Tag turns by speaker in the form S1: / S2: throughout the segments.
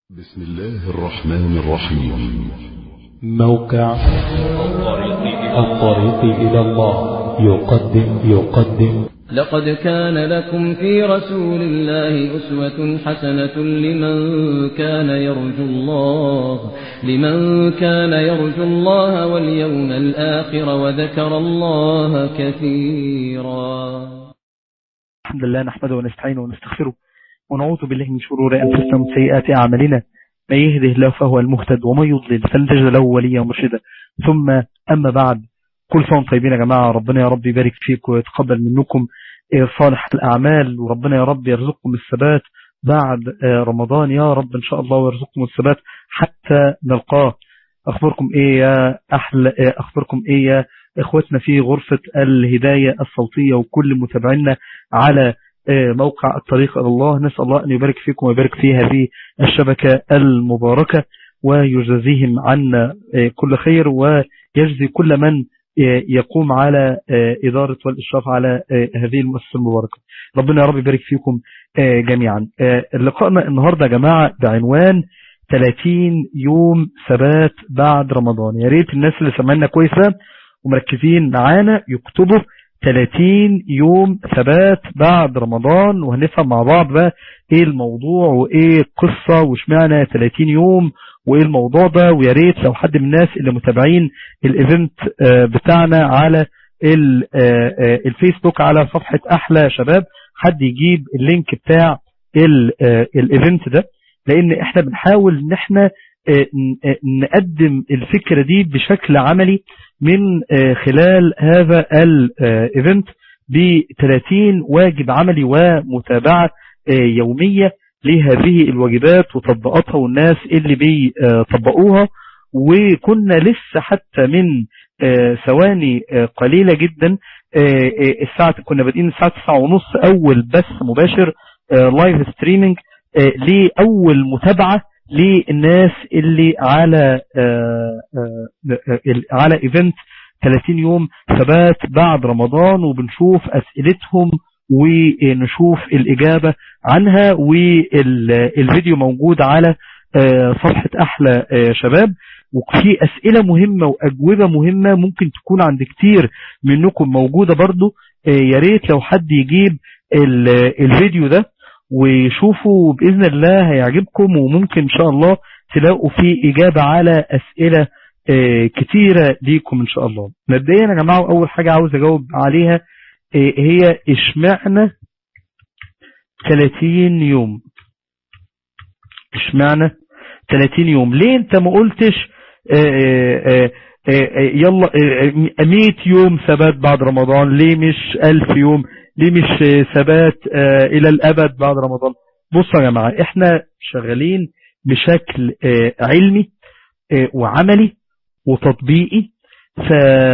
S1: بسم الله الرحمن الرحيم
S2: موقع الطريق إلى الله يقدم يقدم
S3: لقد كان لكم في رسول الله أسوة حسنة لمن كان يرجو الله لمن كان يرجو الله واليوم الآخر وذكر الله كثيرا
S4: الحمد لله نحمده ونستعينه ونستغفره ونعوذ بالله من شرور أنفسنا ومن سيئات أعمالنا من يهده الله فهو المهتد ومن يضلل فلن تجد له وليا مرشدا ثم أما بعد كل سنة طيبين يا جماعة ربنا يا رب يبارك فيكم ويتقبل منكم صالح الأعمال وربنا يا رب يرزقكم الثبات بعد رمضان يا رب إن شاء الله ويرزقكم الثبات حتى نلقاه أخبركم إيه يا أحلى أخبركم إيه يا إخوتنا في غرفة الهداية الصوتية وكل متابعينا على موقع الطريق إلى الله نسأل الله أن يبارك فيكم ويبارك في هذه الشبكة المباركة ويجزيهم عنا كل خير ويجزي كل من يقوم على إدارة والإشراف على هذه المؤسسة المباركة ربنا يا رب يبارك فيكم جميعا لقائنا النهاردة يا جماعة بعنوان 30 يوم ثبات بعد رمضان يا ريت الناس اللي سمعنا كويسة ومركزين معانا يكتبوا 30 يوم ثبات بعد رمضان وهنفهم مع بعض بقى ايه الموضوع وايه القصة واشمعنى 30 يوم وايه الموضوع ده ويا ريت لو حد من الناس اللي متابعين الايفنت بتاعنا على الفيسبوك على صفحة احلى شباب حد يجيب اللينك بتاع الايفنت ده لان احنا بنحاول ان احنا نقدم الفكرة دي بشكل عملي من خلال هذا الايفنت ب 30 واجب عملي ومتابعة يومية لهذه الواجبات وتطبيقاتها والناس اللي بيطبقوها وكنا لسه حتى من ثواني قليلة جدا الساعة كنا بادئين الساعة 9 ونص اول بث مباشر لايف ستريمينج لأول متابعة للناس اللي على على ايفنت 30 يوم ثبات بعد رمضان وبنشوف اسئلتهم ونشوف الاجابة عنها والفيديو موجود على صفحة احلى شباب وفي اسئلة مهمة واجوبة مهمة ممكن تكون عند كتير منكم موجودة برضو يا ريت لو حد يجيب الفيديو ده وشوفوا بإذن الله هيعجبكم وممكن إن شاء الله تلاقوا فيه إجابة على أسئلة كتيرة ليكم إن شاء الله مبدئيا يا جماعة أول حاجة عاوز أجاوب عليها هي إشمعنى 30 يوم إشمعنى 30 يوم ليه أنت ما قلتش يلا 100 يوم ثبات بعد رمضان ليه مش 1000 يوم ليه مش ثبات آه الى الابد بعد رمضان بصوا يا جماعة احنا شغالين بشكل آه علمي آه وعملي وتطبيقي ف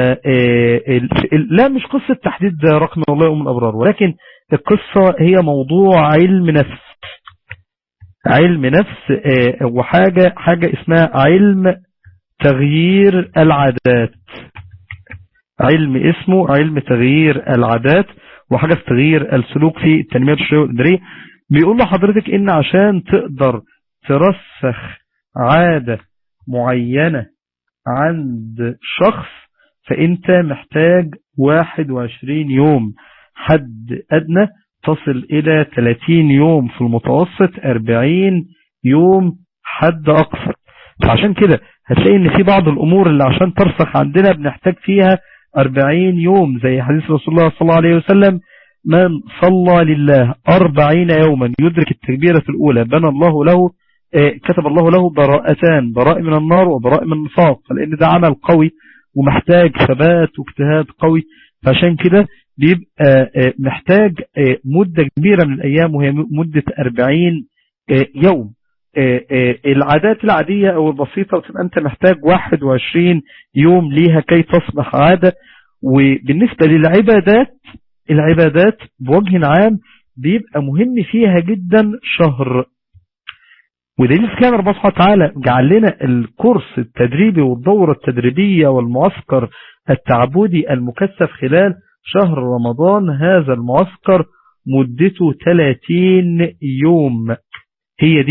S4: لا مش قصة تحديد رقم الله يوم الابرار ولكن القصة هي موضوع علم نفس علم نفس وحاجة حاجة اسمها علم تغيير العادات علم اسمه علم تغيير العادات وحاجة في تغيير السلوك في التنمية البشرية والإدارية بيقول لحضرتك ان عشان تقدر ترسخ عادة معينة عند شخص فانت محتاج 21 يوم حد ادنى تصل الى 30 يوم في المتوسط 40 يوم حد اقصى فعشان كده هتلاقي ان في بعض الامور اللي عشان ترسخ عندنا بنحتاج فيها 40 يوم زي حديث رسول الله صلى الله عليه وسلم من صلى لله أربعين يوما يدرك التكبيرة الأولى بنى الله له كتب الله له براءتان براء من النار وبراء من النفاق لأن ده عمل قوي ومحتاج ثبات واجتهاد قوي فعشان كده بيبقى محتاج مدة كبيرة من الأيام وهي مدة 40 يوم العادات العادية أو البسيطة وتبقى أنت محتاج 21 يوم ليها كي تصبح عادة وبالنسبة للعبادات العبادات بوجه عام بيبقى مهم فيها جدا شهر ودليل كان ربنا سبحانه وتعالى جعل لنا الكورس التدريبي والدورة التدريبية والمعسكر التعبدي المكثف خلال شهر رمضان هذا المعسكر مدته 30 يوم هي دي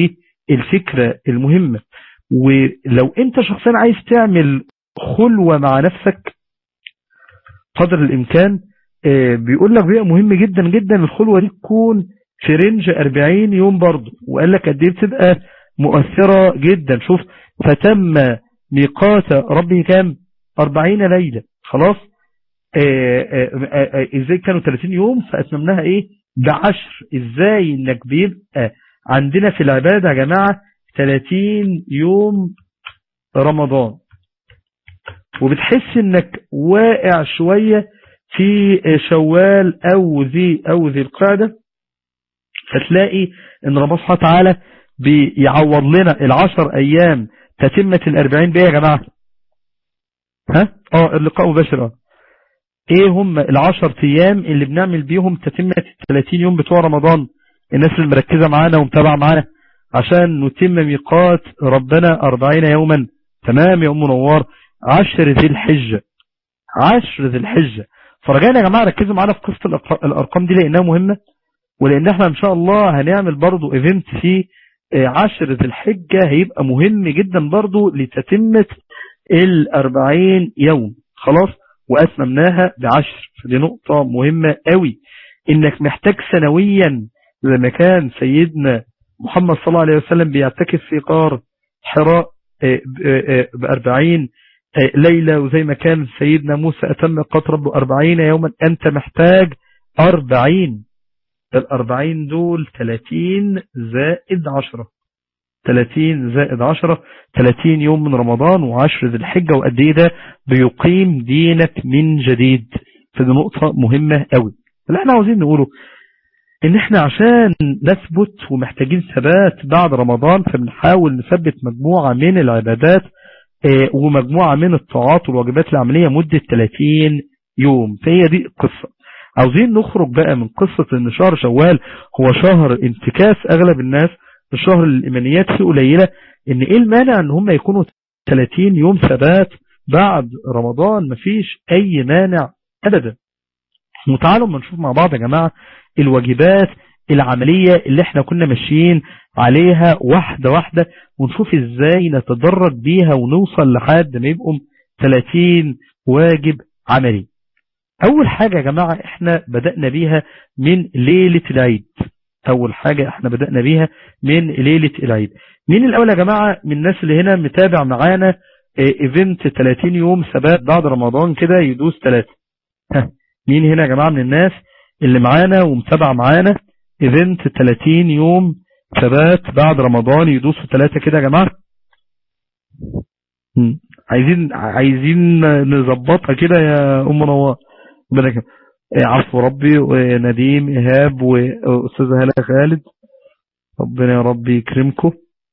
S4: الفكرة المهمة ولو انت شخصيا عايز تعمل خلوة مع نفسك قدر الامكان بيقول لك بيبقى مهم جدا جدا الخلوة دي تكون في رينج 40 يوم برضه وقال لك قد ايه بتبقى مؤثرة جدا شوف فتم ميقات ربي كام 40 ليلة خلاص ازاي كانوا 30 يوم فاتممناها ايه بعشر ازاي انك بيبقى عندنا في العبادة يا جماعة 30 يوم رمضان وبتحس انك واقع شوية في شوال او ذي او ذي القعدة فتلاقي ان ربنا سبحانه وتعالى بيعوض لنا العشر ايام تتمة الاربعين بيه يا جماعة ها اه اللقاء مباشر اه ايه هم العشر ايام اللي بنعمل بيهم تتمة الثلاثين يوم بتوع رمضان الناس اللي مركزة معانا ومتابعة معانا عشان نتم ميقات ربنا أربعين يوما تمام يا أم نوار عشر ذي الحجة عشر ذي الحجة فرجعنا يا جماعة ركزوا معانا في قصة الأرقام دي لأنها مهمة ولأن احنا إن شاء الله هنعمل برضو ايفنت في عشر ذي الحجة هيبقى مهم جدا برضو لتتمة الأربعين يوم خلاص وأتممناها بعشر فدي نقطة مهمة قوي إنك محتاج سنويا زي ما كان سيدنا محمد صلى الله عليه وسلم بيعتكف في قار حراء بأربعين ليلة وزي ما كان سيدنا موسى أتم قط ربه أربعين يوما أنت محتاج أربعين الأربعين دول تلاتين زائد عشرة تلاتين زائد عشرة تلاتين يوم من رمضان وعشر ذي الحجة وقد ايه ده بيقيم دينك من جديد فدي نقطة مهمة قوي اللي احنا عاوزين نقوله ان احنا عشان نثبت ومحتاجين ثبات بعد رمضان فبنحاول نثبت مجموعة من العبادات ومجموعة من الطاعات والواجبات العملية مدة 30 يوم فهي دي القصة عاوزين نخرج بقى من قصة ان شهر شوال هو شهر انتكاس اغلب الناس الشهر الايمانيات فيه قليلة ان ايه المانع ان هم يكونوا 30 يوم ثبات بعد رمضان مفيش اي مانع ابدا وتعالوا ما نشوف مع بعض يا جماعة الواجبات العملية اللي احنا كنا ماشيين عليها واحدة واحدة ونشوف ازاي نتدرج بيها ونوصل لحد ما يبقوا 30 واجب عملي اول حاجة يا جماعة احنا بدأنا بيها من ليلة العيد اول حاجة احنا بدأنا بيها من ليلة العيد مين الاول يا جماعة من الناس اللي هنا متابع معانا ايفنت 30 يوم ثبات بعد رمضان كده يدوس 3 مين هنا يا جماعة من الناس اللي معانا ومتابع معانا ايفنت 30 يوم ثبات بعد رمضان يدوسوا ثلاثة كده يا جماعة عايزين عايزين نظبطها كده يا ام نوار ربنا عفو ربي ونديم ايهاب واستاذه هلا خالد ربنا يا رب يكرمكم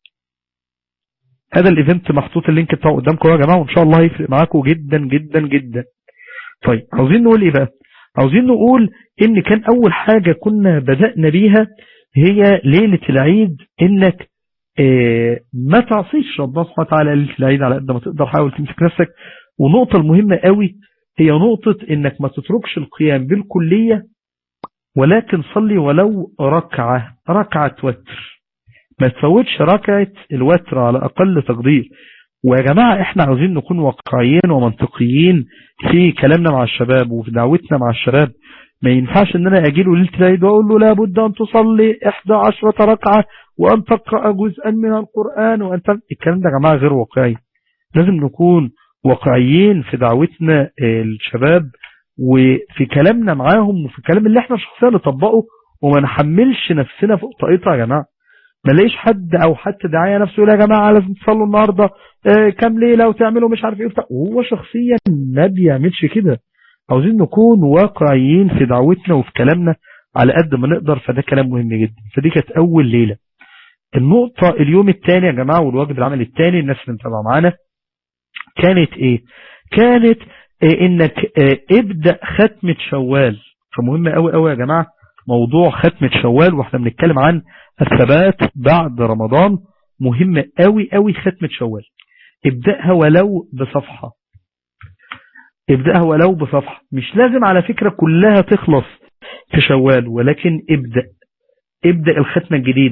S4: هذا الايفنت محطوط اللينك بتاعه قدامكم يا جماعه وان شاء الله هيفرق معاكم جدا جدا جدا طيب عاوزين نقول ايه بقى عاوزين نقول ان كان اول حاجة كنا بدأنا بيها هي ليلة العيد انك اه ما تعصيش ربنا سبحانه وتعالى ليلة العيد على قد ما تقدر حاول تمسك نفسك ونقطة المهمة قوي هي نقطة انك ما تتركش القيام بالكلية ولكن صلي ولو ركعة ركعة وتر ما تفوتش ركعة الوتر على اقل تقدير ويا جماعة احنا عاوزين نكون واقعيين ومنطقيين في كلامنا مع الشباب وفي دعوتنا مع الشباب ما ينفعش ان انا اجيله ليلة العيد واقول له لابد ان تصلي 11 ركعة وان تقرأ جزءا من القرآن وان ت... الكلام ده يا جماعة غير واقعي لازم نكون واقعيين في دعوتنا الشباب وفي كلامنا معاهم وفي الكلام اللي احنا شخصيا نطبقه وما نحملش نفسنا فوق طاقتها يا جماعة ما ليش حد او حتى داعية نفسه يقول يا جماعة لازم تصلوا النهاردة اه كام ليلة وتعملوا مش عارف ايه وهو شخصيا ما بيعملش كده عاوزين نكون واقعيين في دعوتنا وفي كلامنا على قد ما نقدر فده كلام مهم جدا فدي كانت اول ليلة النقطة اليوم الثاني يا جماعة والواجب العمل الثاني الناس اللي متابعة معانا كانت ايه كانت إيه انك إيه ابدأ ختمة شوال فمهم قوي قوي يا جماعة موضوع ختمة شوال واحنا بنتكلم عن الثبات بعد رمضان مهم قوي قوي ختمة شوال ابدأها ولو بصفحة ابدأها ولو بصفحة مش لازم على فكرة كلها تخلص في شوال ولكن ابدأ ابدأ الختمة الجديدة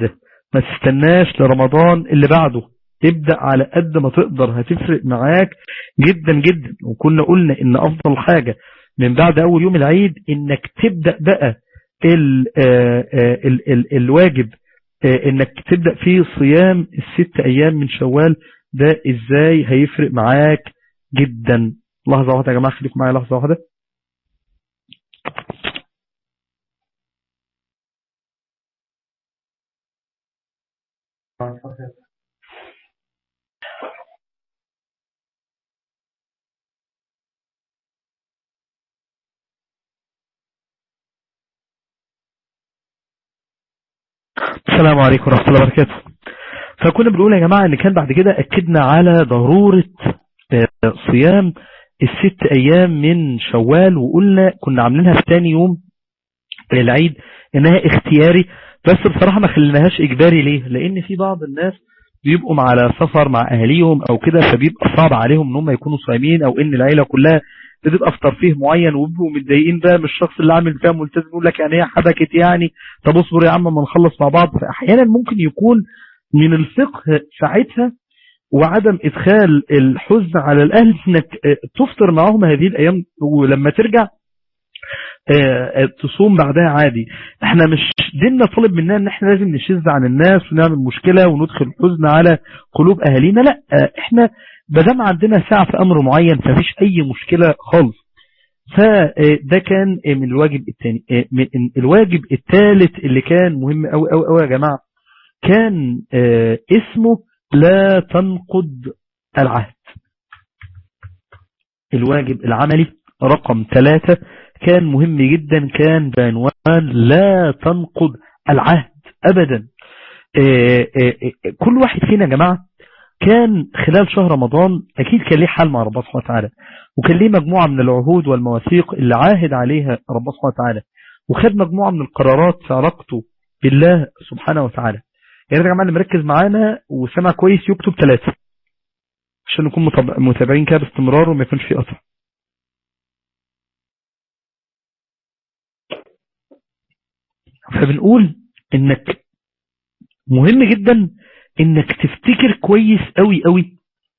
S4: ما تستناش لرمضان اللي بعده ابدأ على قد ما تقدر هتفرق معاك جدا جدا وكنا قلنا ان افضل حاجة من بعد اول يوم العيد انك تبدأ بقى ال ال ال الواجب انك تبدأ فيه صيام الست ايام من شوال ده ازاي هيفرق معاك جدا لحظة واحدة يا جماعة خليكم معايا لحظة واحدة السلام عليكم ورحمة الله وبركاته فكنا بنقول يا جماعة ان كان بعد كده اكدنا على ضرورة صيام الست ايام من شوال وقلنا كنا عاملينها في تاني يوم العيد انها اختياري بس بصراحة ما خليناهاش اجباري ليه لان في بعض الناس بيبقوا على سفر مع اهاليهم او كده فبيبقى صعب عليهم ان هم يكونوا صايمين او ان العيلة كلها بتبقى في ترفيه معين وبيبقوا متضايقين بقى من الشخص اللي عامل فيها ملتزم يقول لك يعني هي حبكت يعني طب اصبر يا عم ما نخلص مع بعض فاحيانا ممكن يكون من الفقه ساعتها وعدم ادخال الحزن على الاهل انك تفطر معهم هذه الايام ولما ترجع تصوم بعدها عادي احنا مش ديننا طالب مننا ان احنا لازم نشز عن الناس ونعمل مشكلة وندخل الحزن على قلوب اهالينا لا احنا بدام عندنا ساعة في امر معين فمفيش اي مشكلة خالص فده كان من الواجب الثاني من الواجب الثالث اللي كان مهم قوي قوي قوي يا جماعة كان اسمه لا تنقض العهد الواجب العملي رقم ثلاثة كان مهم جدا كان بعنوان لا تنقض العهد ابدا كل واحد فينا يا جماعة كان خلال شهر رمضان اكيد كان ليه حال مع ربنا سبحانه وتعالى وكان ليه مجموعة من العهود والمواثيق اللي عاهد عليها ربنا سبحانه وتعالى وخد مجموعة من القرارات في علاقته بالله سبحانه وتعالى يعني يا جماعة اللي مركز معانا وسمع كويس يكتب ثلاثة عشان نكون متابعين كده باستمرار وما يكونش في قطع فبنقول انك مهم جدا انك تفتكر كويس قوي قوي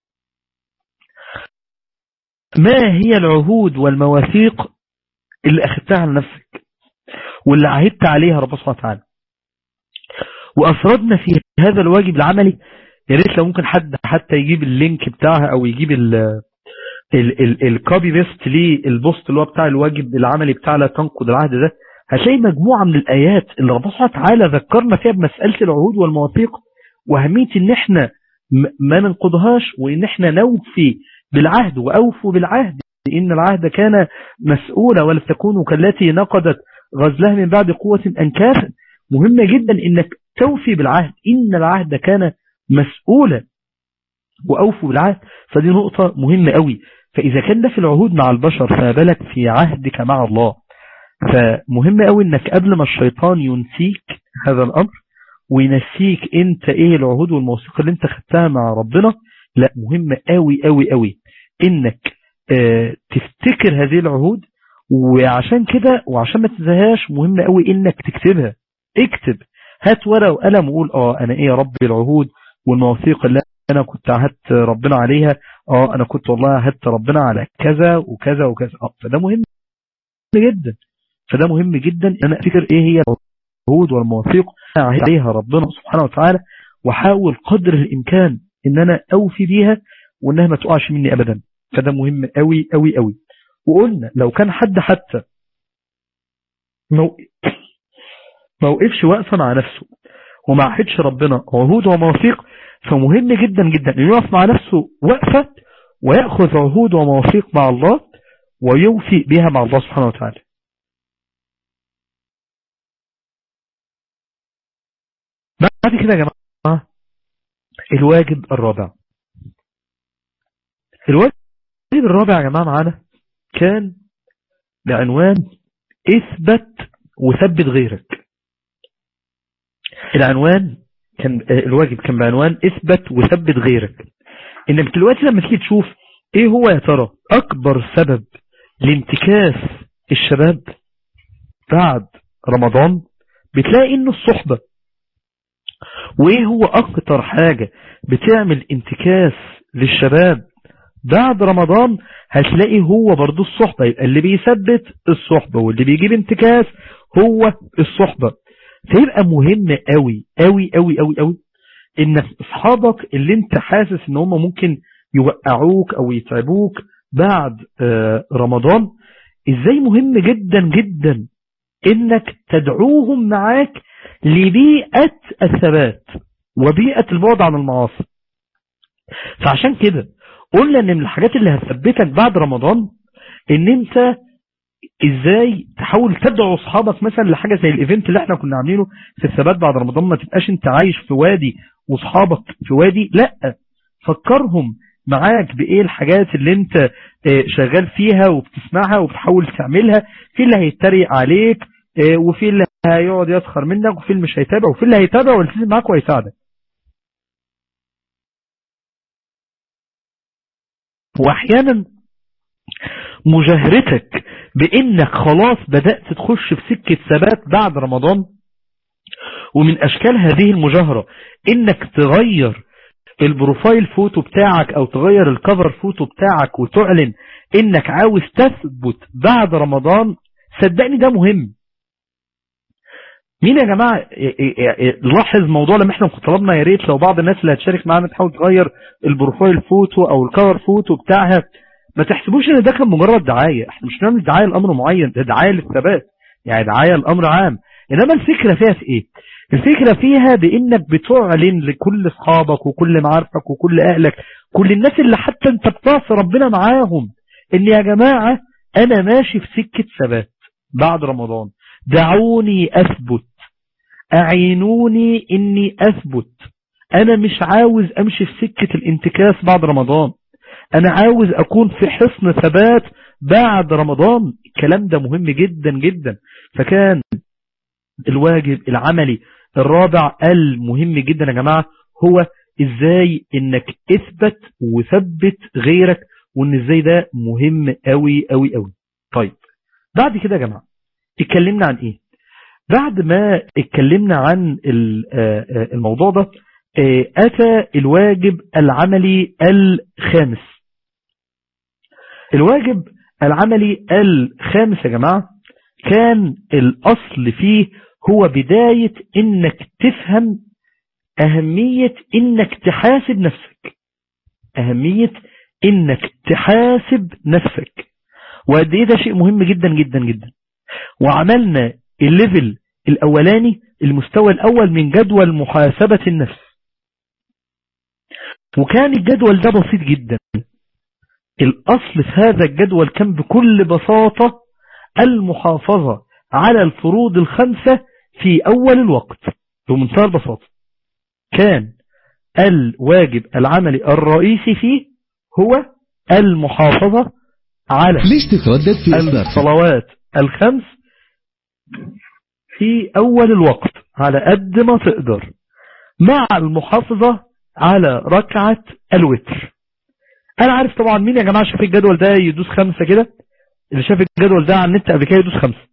S4: ما هي العهود والمواثيق اللي اخدتها على نفسك واللي عهدت عليها رب سبحانه وتعالى وافردنا في هذا الواجب العملي يا ريت لو ممكن حد حتى يجيب اللينك بتاعها او يجيب ال الكوبي بيست للبوست اللي هو بتاع الواجب العملي بتاع لا تنقض العهد ده هتلاقي مجموعة من الآيات اللي ربنا سبحانه وتعالى ذكرنا فيها بمسألة العهود والمواثيق وأهمية إن إحنا ما ننقضهاش وإن إحنا نوفي بالعهد وأوفوا بالعهد إن العهد كان مسؤولا ولا تكونوا كالتي نقضت غزلها من بعد قوة أنكافا مهمة جدا إنك توفي بالعهد إن العهد كان مسؤولا وأوفوا بالعهد فدي نقطة مهمة قوي فإذا كان ده في العهود مع البشر فما بالك في عهدك مع الله فمهم قوي انك قبل ما الشيطان ينسيك هذا الامر وينسيك انت ايه العهود والموثيقه اللي انت خدتها مع ربنا لا مهم قوي قوي قوي انك اه تفتكر هذه العهود وعشان كده وعشان ما تنساهاش مهم قوي انك تكتبها اكتب هات ورقه وقلم وقول اه انا ايه يا رب العهود والمواثيق اللي انا كنت عهدت ربنا عليها اه انا كنت والله عهدت ربنا على كذا وكذا وكذا اه فده مهم جدا فده مهم جدا ان انا افتكر ايه هي العهود والمواثيق عليها ربنا سبحانه وتعالى واحاول قدر الامكان ان انا اوفي بيها وانها ما تقعش مني ابدا فده مهم قوي قوي قوي وقلنا لو كان حد حتى ما وقفش وقفه مع نفسه وما عهدش ربنا عهود ومواثيق فمهم جدا جدا انه يقف مع نفسه وقفه وياخذ عهود ومواثيق مع الله ويوفي بها مع الله سبحانه وتعالى بعد كده يا جماعة الواجب الرابع الواجب الرابع يا جماعة معانا كان بعنوان اثبت وثبت غيرك العنوان كان الواجب كان بعنوان اثبت وثبت غيرك انك دلوقتي لما تيجي تشوف ايه هو يا ترى اكبر سبب لانتكاس الشباب بعد رمضان بتلاقي انه الصحبة وايه هو اكتر حاجة بتعمل انتكاس للشباب بعد رمضان هتلاقي هو برضو الصحبة يبقى اللي بيثبت الصحبة واللي بيجيب انتكاس هو الصحبة فيبقى مهم قوي قوي قوي قوي قوي ان اصحابك اللي انت حاسس ان هم ممكن يوقعوك او يتعبوك بعد رمضان ازاي مهم جدا جدا انك تدعوهم معاك لبيئة الثبات وبيئة البعد عن المعاصي فعشان كده قلنا ان من الحاجات اللي هتثبتك بعد رمضان ان انت ازاي تحاول تدعو اصحابك مثلا لحاجة زي الايفنت اللي احنا كنا عاملينه في الثبات بعد رمضان ما تبقاش انت عايش في وادي واصحابك في وادي لا فكرهم معاك بايه الحاجات اللي انت شغال فيها وبتسمعها وبتحاول تعملها في اللي هيتريق عليك وفي اللي هيقعد يسخر منك وفي اللي مش هيتابع وفي اللي هيتابع ويلتزم معاك ويساعدك واحيانا مجاهرتك بانك خلاص بدأت تخش في سكة ثبات بعد رمضان ومن اشكال هذه المجاهرة انك تغير البروفايل فوتو بتاعك او تغير الكفر فوتو بتاعك وتعلن انك عاوز تثبت بعد رمضان صدقني ده مهم مين يا جماعة لاحظ موضوع لما احنا طلبنا يا ريت لو بعض الناس اللي هتشارك معانا تحاول تغير البروفايل فوتو او الكفر فوتو بتاعها ما تحسبوش ان ده كان مجرد دعاية احنا مش نعمل دعاية لامر معين ده دعاية للثبات يعني دعاية لامر عام انما الفكرة فيها في ايه الفكرة فيها بانك بتعلن لكل اصحابك وكل معارفك وكل اهلك كل الناس اللي حتى انت بتعصي ربنا معاهم ان يا جماعة انا ماشي في سكة ثبات بعد رمضان دعوني اثبت اعينوني اني اثبت انا مش عاوز امشي في سكة الانتكاس بعد رمضان انا عاوز اكون في حصن ثبات بعد رمضان الكلام ده مهم جدا جدا فكان الواجب العملي الرابع المهم جدا يا جماعة هو ازاي انك اثبت وثبت غيرك وان ازاي ده مهم قوي قوي قوي طيب بعد كده يا جماعة اتكلمنا عن ايه بعد ما اتكلمنا عن الموضوع ده اتى الواجب العملي الخامس الواجب العملي الخامس يا جماعة كان الاصل فيه هو بداية انك تفهم اهمية انك تحاسب نفسك اهمية انك تحاسب نفسك وقد ايه ده شيء مهم جدا جدا جدا وعملنا الليفل الاولاني المستوى الاول من جدول محاسبة النفس وكان الجدول ده بسيط جدا الاصل في هذا الجدول كان بكل بساطة المحافظة على الفروض الخمسة في اول الوقت بمنتهى البساطة كان الواجب العملي الرئيسي فيه هو المحافظة على
S1: ليش تتردد في
S4: الصلوات الخمس في أول الوقت على قد ما تقدر مع المحافظة على ركعة الوتر أنا عارف طبعا مين يا جماعة شاف الجدول ده يدوس خمسة كده اللي شاف الجدول ده على النت قبل كده يدوس خمسة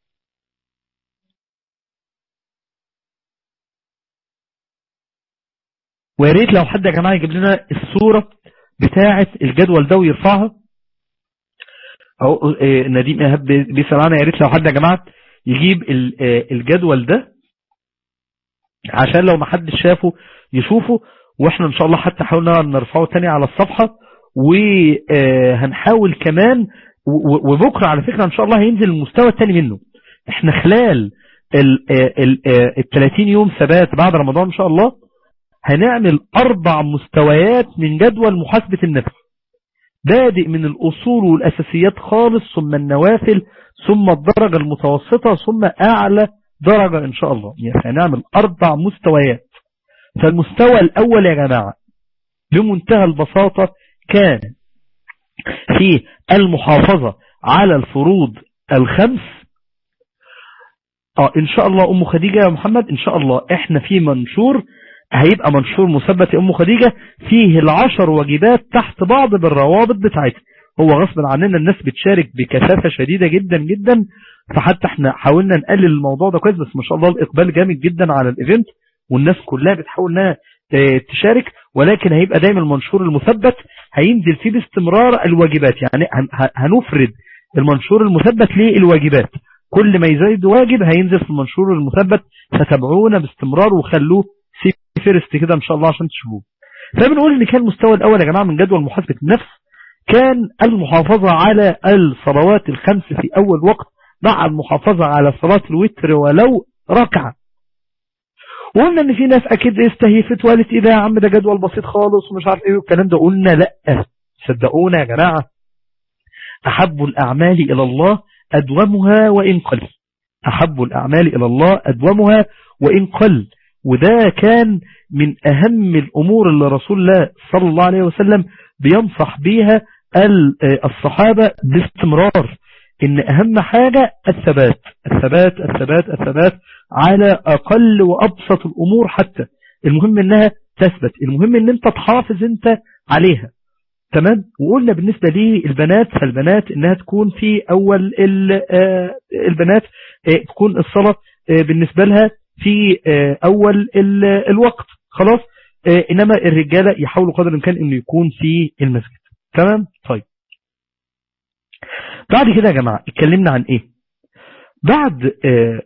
S4: ويا ريت لو حد يا جماعة يجيب لنا الصورة بتاعة الجدول ده ويرفعها اهو نديم ايهاب بيسأل عنها يا ريت لو حد يا جماعة يجيب الجدول ده عشان لو ما حدش شافه يشوفه واحنا ان شاء الله حتى حاولنا نرفعه تاني على الصفحة وهنحاول كمان وبكرة على فكرة ان شاء الله هينزل المستوى التاني منه احنا خلال ال 30 يوم ثبات بعد رمضان ان شاء الله هنعمل اربع مستويات من جدول محاسبة النفس بادئ من الاصول والاساسيات خالص ثم النوافل ثم الدرجة المتوسطة ثم اعلى درجة ان شاء الله يعني هنعمل اربع مستويات فالمستوى الاول يا جماعة بمنتهى البساطة كان في المحافظة على الفروض الخمس اه ان شاء الله ام خديجة يا محمد ان شاء الله احنا في منشور هيبقى منشور مثبت يا ام خديجة فيه العشر واجبات تحت بعض بالروابط بتاعتها هو غصب عننا الناس بتشارك بكثافة شديدة جدا جدا فحتى احنا حاولنا نقلل الموضوع ده كويس بس ما شاء الله الاقبال جامد جدا على الايفنت والناس كلها بتحاول انها آه، تشارك ولكن هيبقى دايما المنشور المثبت هينزل فيه باستمرار الواجبات يعني هن- ه- هنفرد المنشور المثبت للواجبات كل ما يزيد واجب هينزل في المنشور المثبت فتابعونا باستمرار وخلوه سي فيرست كده ان شاء الله عشان تشوفوه فبنقول ان كان المستوى الاول يا جماعه من جدول محاسبه النفس كان المحافظه على الصلوات الخمس في اول وقت مع المحافظه على صلاه الوتر ولو ركعه وقلنا ان في ناس اكيد استهيفت وقالت ايه ده يا عم ده جدول بسيط خالص ومش عارف ايه والكلام ده قلنا لا صدقونا يا جماعه احب الاعمال الى الله ادومها وان قل احب الاعمال الى الله ادومها وان قل وده كان من اهم الامور اللي رسول الله صلى الله عليه وسلم بينصح بيها ال- الصحابة باستمرار ان اهم حاجة الثبات الثبات الثبات الثبات على اقل وابسط الامور حتى المهم انها تثبت المهم ان انت تحافظ انت عليها تمام وقلنا بالنسبة للبنات فالبنات انها تكون في اول ال- آه، البنات آه، تكون الصلاة آه، بالنسبة لها في آه، اول ال- الوقت خلاص آه، انما الرجالة يحاولوا قدر الامكان انه يكون في المسجد تمام طيب بعد كده يا جماعة اتكلمنا عن ايه بعد آه،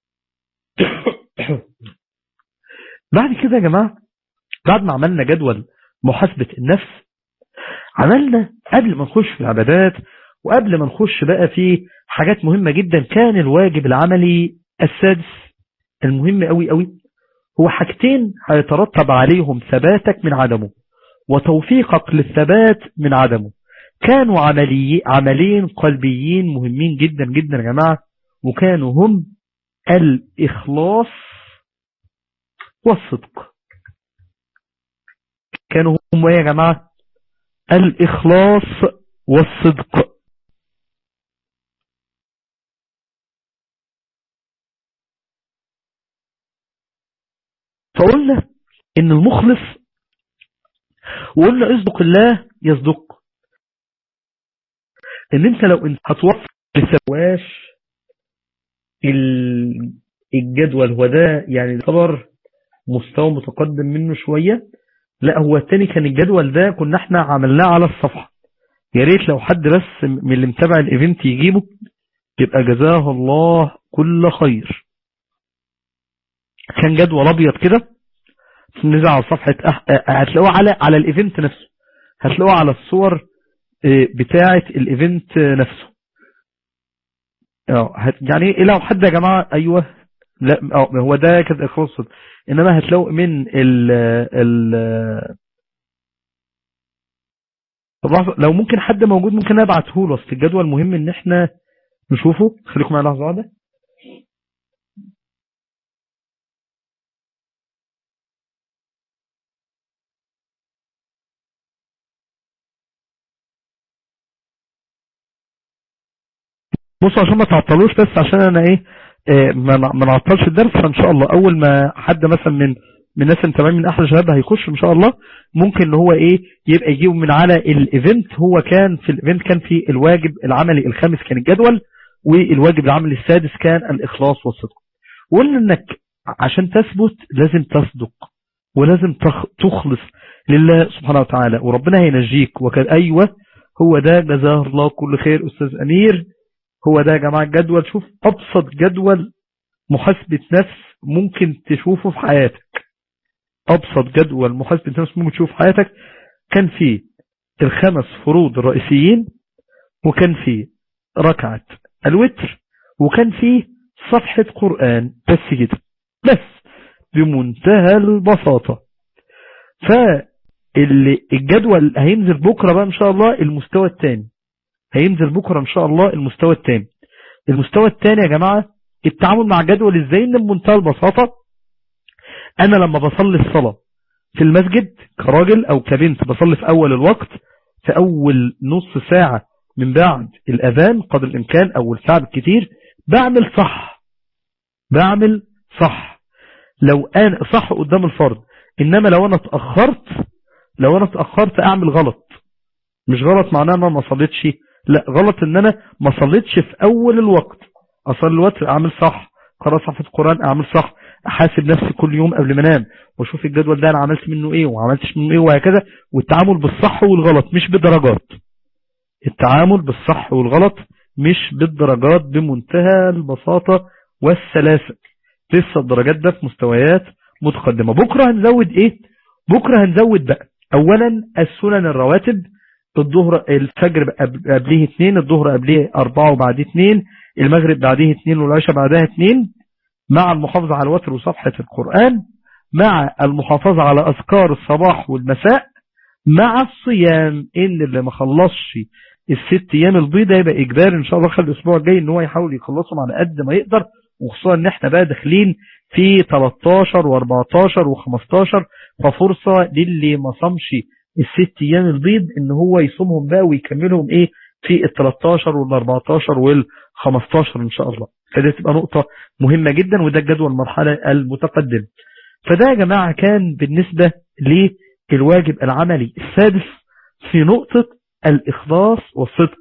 S4: بعد كده يا جماعة بعد ما عملنا جدول محاسبة النفس عملنا قبل ما نخش في العبادات وقبل ما نخش بقى في حاجات مهمة جدا كان الواجب العملي السادس المهم قوي قوي هو حاجتين هيترتب عليهم ثباتك من عدمه وتوفيقك للثبات من عدمه كانوا عملي عملين قلبيين مهمين جدا جدا يا جماعة وكانوا هم الإخلاص والصدق كانوا هم ايه يا جماعة الإخلاص والصدق فقلنا ان المخلص وقلنا اصدق الله يصدق ان انت لو انت هتوفر لسواش ال- الجدول هو ده يعني يعتبر مستوى متقدم منه شوية لا هو التاني كان الجدول ده كنا احنا عملناه على الصفحة يا ريت لو حد بس من اللي متابع الايفنت يجيبه يبقى جزاه الله كل خير كان جدول ابيض كده نزل على صفحة أح... أه، هتلاقوه على على الايفنت نفسه هتلاقوه على الصور اه، بتاعة الايفنت نفسه اه هت- يعني ايه لو حد يا جماعة ايوه لا اه هو ده كده اخلاص صدق. انما هتلاقوا من ال ال طب لحظة، لو ممكن حد موجود ممكن ابعته له اصل الجدول مهم ان احنا نشوفه خليكم معايا لحظه واحده بصوا عشان ما تعطلوش بس عشان انا ايه آه، ما ما نعطلش الدرس فان شاء الله اول ما حد مثلا من من الناس اللي متابعين من احلى شباب هيخش ان شاء الله ممكن ان هو ايه يبقى يجيب من على الايفنت هو كان في الايفنت كان في الواجب العملي الخامس كان الجدول والواجب العملي السادس كان الاخلاص والصدق وقلنا انك عشان تثبت لازم تصدق ولازم تخ- تخلص لله سبحانه وتعالى وربنا هينجيك وكان ايوه هو ده جزاه الله كل خير استاذ امير هو ده يا جماعة الجدول شوف أبسط جدول محاسبة نفس ممكن تشوفه في حياتك أبسط جدول محاسبة نفس ممكن تشوفه في حياتك كان فيه الخمس فروض الرئيسيين وكان فيه ركعة الوتر وكان فيه صفحة قرآن بس كده بس بمنتهى البساطة فالجدول هينزل بكرة بقى إن شاء الله المستوى الثاني هينزل بكرة ان شاء الله المستوى الثاني المستوى الثاني يا جماعة التعامل مع جدول ازاي ان بمنتهى البساطة انا لما بصلي الصلاة في المسجد كراجل او كبنت بصلي في اول الوقت في اول نص ساعة من بعد الاذان قدر الامكان اول ساعة بالكتير بعمل صح بعمل صح لو انا صح قدام الفرض انما لو انا اتأخرت لو انا اتأخرت اعمل غلط مش غلط معناه ان انا ما صليتش لا غلط ان انا ما صليتش في اول الوقت اصلي الوقت اعمل صح قرأ صفحة القرآن اعمل صح احاسب نفسي كل يوم قبل ما انام واشوف الجدول ده انا عملت منه ايه وما عملتش منه ايه وهكذا والتعامل بالصح والغلط مش بدرجات التعامل بالصح والغلط مش بالدرجات بمنتهى البساطة والسلاسة لسه الدرجات ده في مستويات متقدمة بكرة هنزود ايه بكرة هنزود بقى اولا السنن الرواتب الظهر الفجر قبليه اثنين الظهر قبليه اربعة وبعديه اثنين المغرب بعديه اثنين والعشاء بعدها اثنين مع المحافظة على الوتر وصفحة القرآن مع المحافظة على أذكار الصباح والمساء مع الصيام إن اللي ما خلصش الست أيام البيضة يبقى إجباري إن شاء الله خلال الأسبوع الجاي إن هو يحاول يخلصهم على قد ما يقدر وخصوصا إن إحنا بقى داخلين في 13 و14 و15 ففرصة للي ما صمش الست أيام البيض إن هو يصومهم بقى ويكملهم إيه في ال 13 وال 14 وال 15 إن شاء الله فده تبقى نقطة مهمة جدا وده الجدول المرحلة المتقدم فده يا جماعة كان بالنسبة للواجب العملي السادس في نقطة الإخلاص والصدق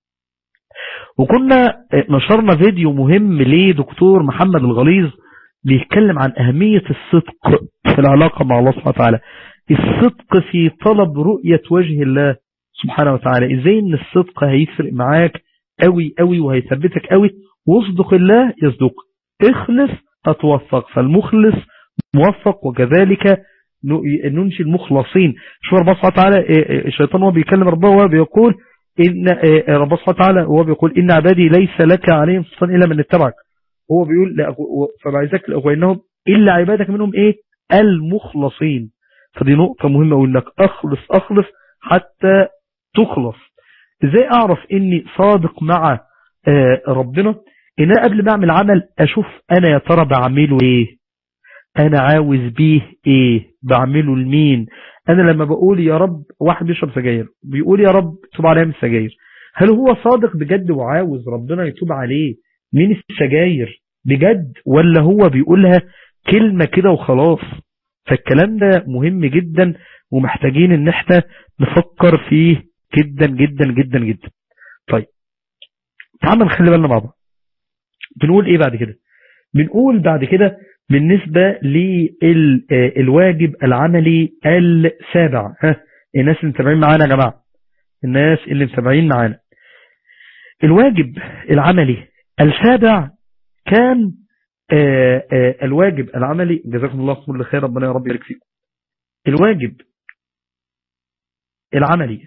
S4: وكنا نشرنا فيديو مهم لدكتور محمد الغليظ بيتكلم عن أهمية الصدق في العلاقة مع الله سبحانه وتعالى الصدق في طلب رؤية وجه الله سبحانه وتعالى ازاي ان الصدق هيفرق معاك قوي قوي وهيثبتك قوي واصدق الله يصدق اخلص هتوفق فالمخلص موفق وكذلك ننشي المخلصين شوف ربنا سبحانه وتعالى الشيطان هو بيكلم ربنا وهو بيقول إن ربنا سبحانه وتعالى هو بيقول إن عبادي ليس لك عليهم سلطان إلا من اتبعك هو بيقول فبعزك لأغوينهم إلا عبادك منهم إيه المخلصين فدي نقطة مهمة أقول لك أخلص أخلص حتى تخلص إزاي أعرف إني صادق مع ربنا إن أنا قبل ما أعمل عمل أشوف أنا يا ترى بعمله إيه أنا عاوز بيه إيه بعمله لمين أنا لما بقول يا رب واحد بيشرب سجاير بيقول يا رب توب عليه من السجاير هل هو صادق بجد وعاوز ربنا يتوب عليه من السجاير بجد ولا هو بيقولها كلمة كده وخلاص فالكلام ده مهم جدا ومحتاجين ان احنا نفكر فيه جدا جدا جدا جدا طيب تعال نخلي بالنا مع بعض بنقول ايه بعد كده بنقول بعد كده بالنسبة للواجب العملي السابع ها الناس اللي متابعين معانا يا جماعة الناس اللي متابعين معانا الواجب العملي السابع كان آآ آآ الواجب العملي جزاكم الله كل خير ربنا يا رب يبارك فيكم الواجب العملي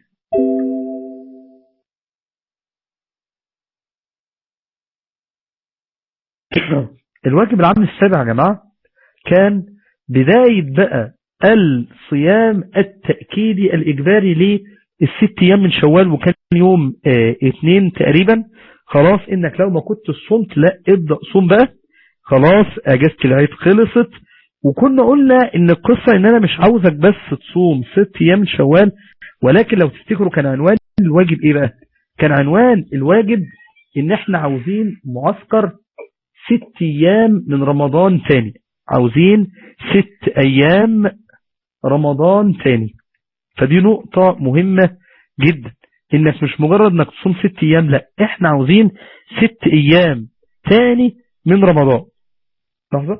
S4: الواجب العملي السابع يا جماعة كان بداية بقى الصيام التأكيدي الإجباري للست أيام من شوال وكان يوم اه اثنين تقريبا خلاص إنك لو ما كنت صمت لا ابدأ صوم بقى خلاص أجازة العيد خلصت وكنا قلنا إن القصة إن أنا مش عاوزك بس تصوم ست أيام من شوال ولكن لو تفتكروا كان عنوان الواجب إيه بقى كان عنوان الواجب إن إحنا عاوزين معسكر ست أيام من رمضان تاني عاوزين ست أيام رمضان تاني فدي نقطة مهمة جدا إنك مش مجرد إنك تصوم ست أيام لا إحنا عاوزين ست أيام تاني من رمضان لحظة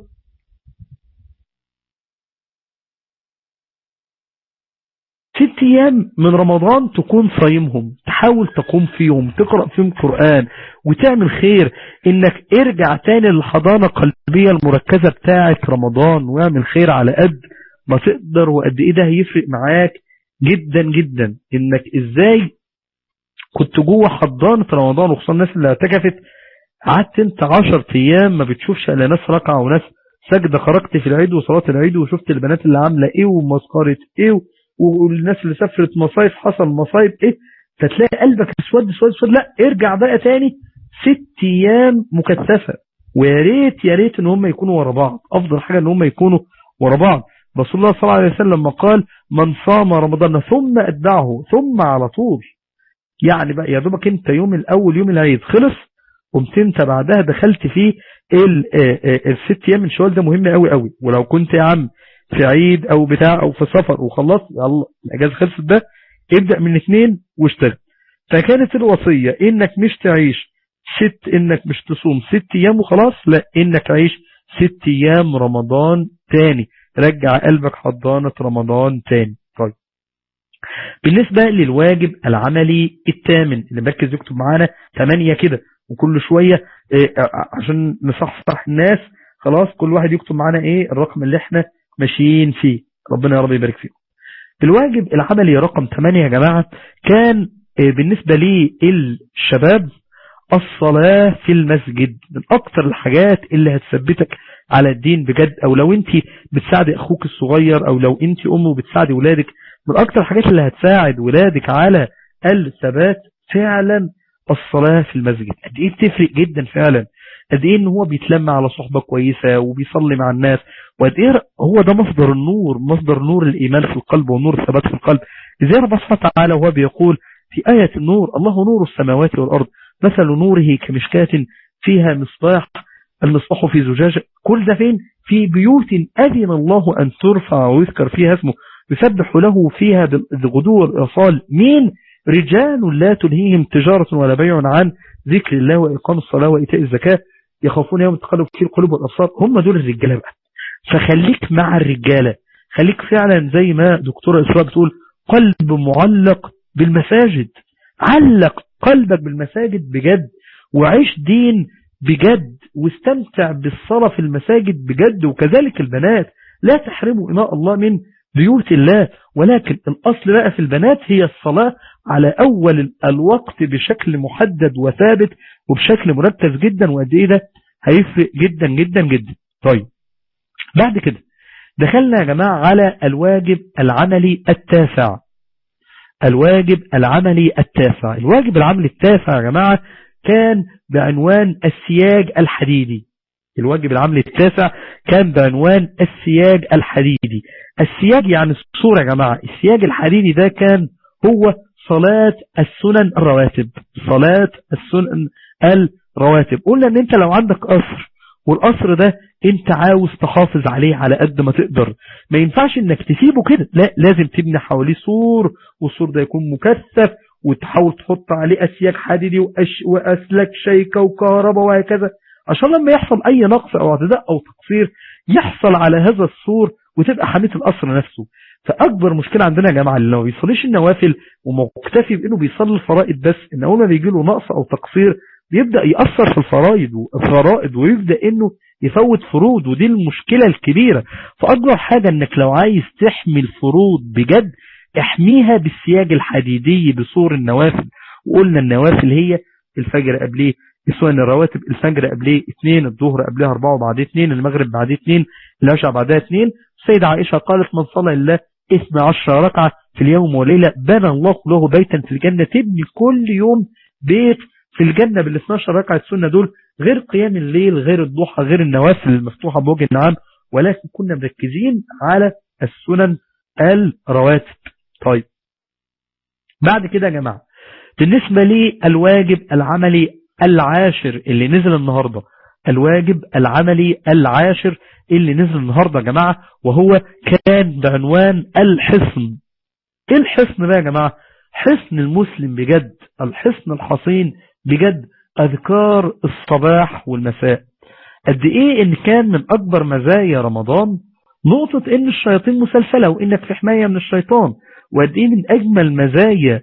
S4: ست ايام من رمضان تكون صايمهم تحاول تقوم فيهم تقرأ فيهم قرآن وتعمل خير انك ارجع تاني للحضانة القلبية المركزة بتاعة رمضان واعمل خير على قد ما تقدر وقد ايه ده هيفرق معاك جدا جدا انك ازاي كنت جوه حضانة رمضان وخصوصا الناس اللي اعتكفت قعدت انت عشر ايام ما بتشوفش الا ناس ركعة وناس سجدة خرجت في العيد وصلاة العيد وشفت البنات اللي عاملة ايه ومسخرة ايه والناس اللي سافرت مصايف حصل مصايب ايه فتلاقي قلبك اسود اسود اسود لا ارجع بقى تاني ست ايام مكثفة ويا ريت يا ريت ان هم يكونوا ورا بعض افضل حاجة ان هم يكونوا ورا بعض رسول الله صلى الله عليه وسلم لما قال من صام رمضان ثم اتبعه ثم على طول يعني بقى يا دوبك انت يوم الاول يوم العيد خلص قمت انت بعدها دخلت فيه الست ايام من شوال ده مهم قوي قوي ولو كنت يا عم في عيد او بتاع او في سفر وخلصت يلا الاجازه خلصت ده ابدا من اثنين واشتغل فكانت الوصيه انك مش تعيش ست انك مش تصوم ست ايام وخلاص لا انك تعيش ست ايام رمضان تاني رجع قلبك حضانة رمضان تاني طيب بالنسبة للواجب العملي الثامن اللي مركز يكتب معانا 8 كده وكل شوية إيه عشان نصحصح الناس خلاص كل واحد يكتب معانا ايه الرقم اللي احنا ماشيين فيه ربنا يا رب يبارك فيكم الواجب العملي رقم 8 يا جماعة كان إيه بالنسبة للشباب الصلاة في المسجد من اكتر الحاجات اللي هتثبتك على الدين بجد او لو انت بتساعدي اخوك الصغير او لو انت ام وبتساعدي ولادك من اكتر الحاجات اللي هتساعد ولادك على الثبات فعلا الصلاة في المسجد قد ايه بتفرق جدا فعلا قد ايه ان هو بيتلم على صحبة كويسة وبيصلي مع الناس وقد ايه هو ده مصدر النور مصدر نور الايمان في القلب ونور الثبات في القلب ازاي ربنا سبحانه وتعالى وهو بيقول في آية النور الله نور السماوات والأرض مثل نوره كمشكاة فيها مصباح المصباح في زجاجة كل ده فين في بيوت أذن الله أن ترفع ويذكر فيها اسمه يسبح له فيها بالغدو والإصال مين رجال لا تلهيهم تجارة ولا بيع عن ذكر الله وإقام الصلاة وإيتاء الزكاة يخافون يوم تقلب فيه القلوب والأبصار هم دول الرجالة بقى فخليك مع الرجالة خليك فعلا زي ما دكتورة إسراء بتقول قلب معلق بالمساجد علق قلبك بالمساجد بجد وعيش دين بجد واستمتع بالصلاة في المساجد بجد وكذلك البنات لا تحرموا إماء الله من بيوت الله ولكن الأصل بقى في البنات هي الصلاة على أول الوقت بشكل محدد وثابت وبشكل مركز جدا وقد إيه ده هيفرق جدا جدا جدا طيب بعد كده دخلنا يا جماعة على الواجب العملي التاسع الواجب العملي التاسع الواجب العملي التاسع يا جماعة كان بعنوان السياج الحديدي الواجب العملي التاسع كان بعنوان السياج الحديدي السياج يعني الصورة يا جماعة السياج الحديدي ده كان هو صلاة السنن الرواتب صلاة السنن الرواتب قلنا ان انت لو عندك قصر والقصر ده انت عاوز تحافظ عليه على قد ما تقدر ما ينفعش انك تسيبه كده لا لازم تبني حواليه سور والسور ده يكون مكثف وتحاول تحط عليه اسياج حديدي وأش... واسلاك شيكة وكهرباء وهكذا عشان لما يحصل اي نقص او اعتداء او تقصير يحصل على هذا السور وتبقى حمية القصر نفسه فاكبر مشكلة عندنا يا جماعة اللي ما بيصليش النوافل ومكتفي بانه بيصلي الفرائض بس ان اول ما بيجي له نقص او تقصير بيبدأ يأثر في الفرائض الفرائض ويبدأ انه يفوت فروض ودي المشكلة الكبيرة فأكبر حاجة انك لو عايز تحمي الفروض بجد احميها بالسياج الحديدي بصور النوافل وقلنا النوافل هي الفجر قبليه سواء الرواتب الفجر قبليه اثنين الظهر قبلها اربعة وبعديه اثنين المغرب بعديه اثنين العشاء بعدها اثنين السيدة عائشة قالت من صلى الله اثنى عشر ركعة في اليوم وليلة بنى الله له بيتا في الجنة تبني كل يوم بيت في الجنة بال 12 ركعة سنة دول غير قيام الليل غير الضحى غير النوافل المفتوحة بوجه عام ولكن كنا مركزين على السنن الرواتب طيب بعد كده يا جماعة بالنسبة لي الواجب العملي العاشر اللي نزل النهاردة الواجب العملي العاشر اللي نزل النهاردة يا جماعة وهو كان بعنوان الحصن ايه الحصن بقى يا جماعة حصن المسلم بجد الحصن الحصين بجد أذكار الصباح والمساء قد إيه إن كان من أكبر مزايا رمضان نقطة إن الشياطين مسلسلة وإنك في حماية من الشيطان وقد إيه من أجمل مزايا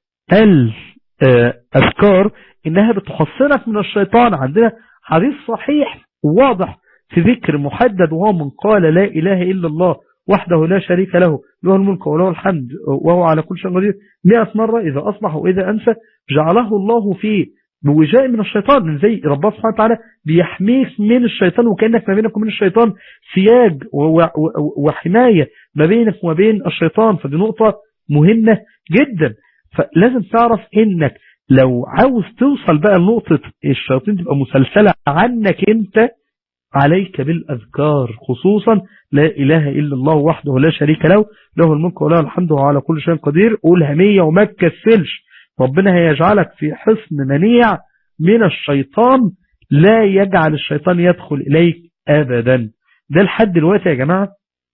S4: الأذكار إنها بتحصنك من الشيطان عندنا حديث صحيح وواضح في ذكر محدد وهو من قال لا إله إلا الله وحده لا شريك له له الملك وله الحمد وهو على كل شيء قدير 100 مرة إذا أصبح وإذا أنسى جعله الله في بوجاء من الشيطان من زي ربنا سبحانه وتعالى بيحميك من الشيطان وكأنك ما بينك وبين الشيطان سياج وحماية ما بينك وما بين الشيطان فدي نقطة مهمة جدا فلازم تعرف انك لو عاوز توصل بقى لنقطة الشياطين تبقى مسلسلة عنك انت عليك بالأذكار خصوصا لا إله إلا الله وحده لا شريك له له الملك وله الحمد وهو على كل شيء قدير قولها مية وما تكسلش ربنا هيجعلك في حصن منيع من الشيطان لا يجعل الشيطان يدخل إليك أبدا ده لحد دلوقتي يا جماعة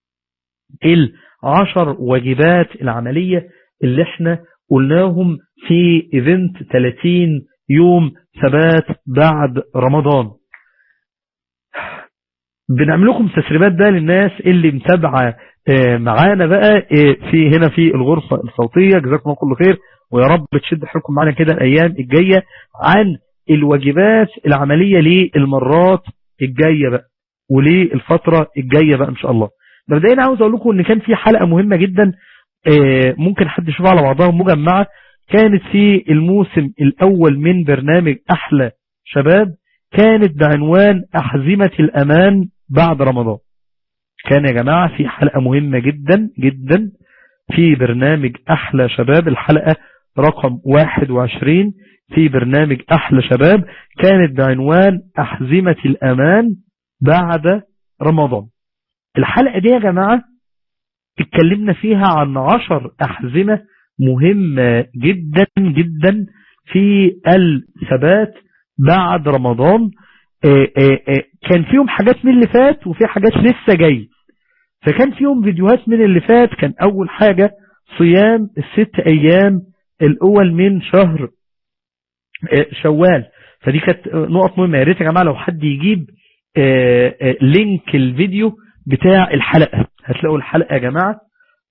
S4: العشر واجبات العملية اللي احنا قلناهم في ايفنت 30 يوم ثبات بعد رمضان بنعمل لكم تسريبات ده للناس اللي متابعة معانا بقى في هنا في الغرفة الصوتية جزاكم الله كل خير ويا رب تشد حيلكم معانا كده الأيام الجاية عن الواجبات العملية للمرات الجاية بقى وللفترة الجاية بقى إن شاء الله مبدئيا عاوز أقول لكم إن كان في حلقة مهمة جدا ممكن حد يشوفها على بعضها مجمعة كانت في الموسم الأول من برنامج أحلى شباب كانت بعنوان أحزمة الأمان بعد رمضان كان يا جماعة في حلقة مهمة جدا جدا في برنامج أحلى شباب الحلقة رقم 21 في برنامج أحلى شباب كانت بعنوان أحزمة الأمان بعد رمضان الحلقة دي يا جماعة اتكلمنا فيها عن عشر أحزمة مهمة جدا جدا في الثبات بعد رمضان كان فيهم حاجات من اللي فات وفي حاجات لسه جاي فكان فيهم فيديوهات من اللي فات كان أول حاجة صيام الست أيام الأول من شهر شوال فدي كانت نقط مهمة يا ريت يا جماعة لو حد يجيب لينك الفيديو بتاع الحلقة هتلاقوا الحلقة يا جماعة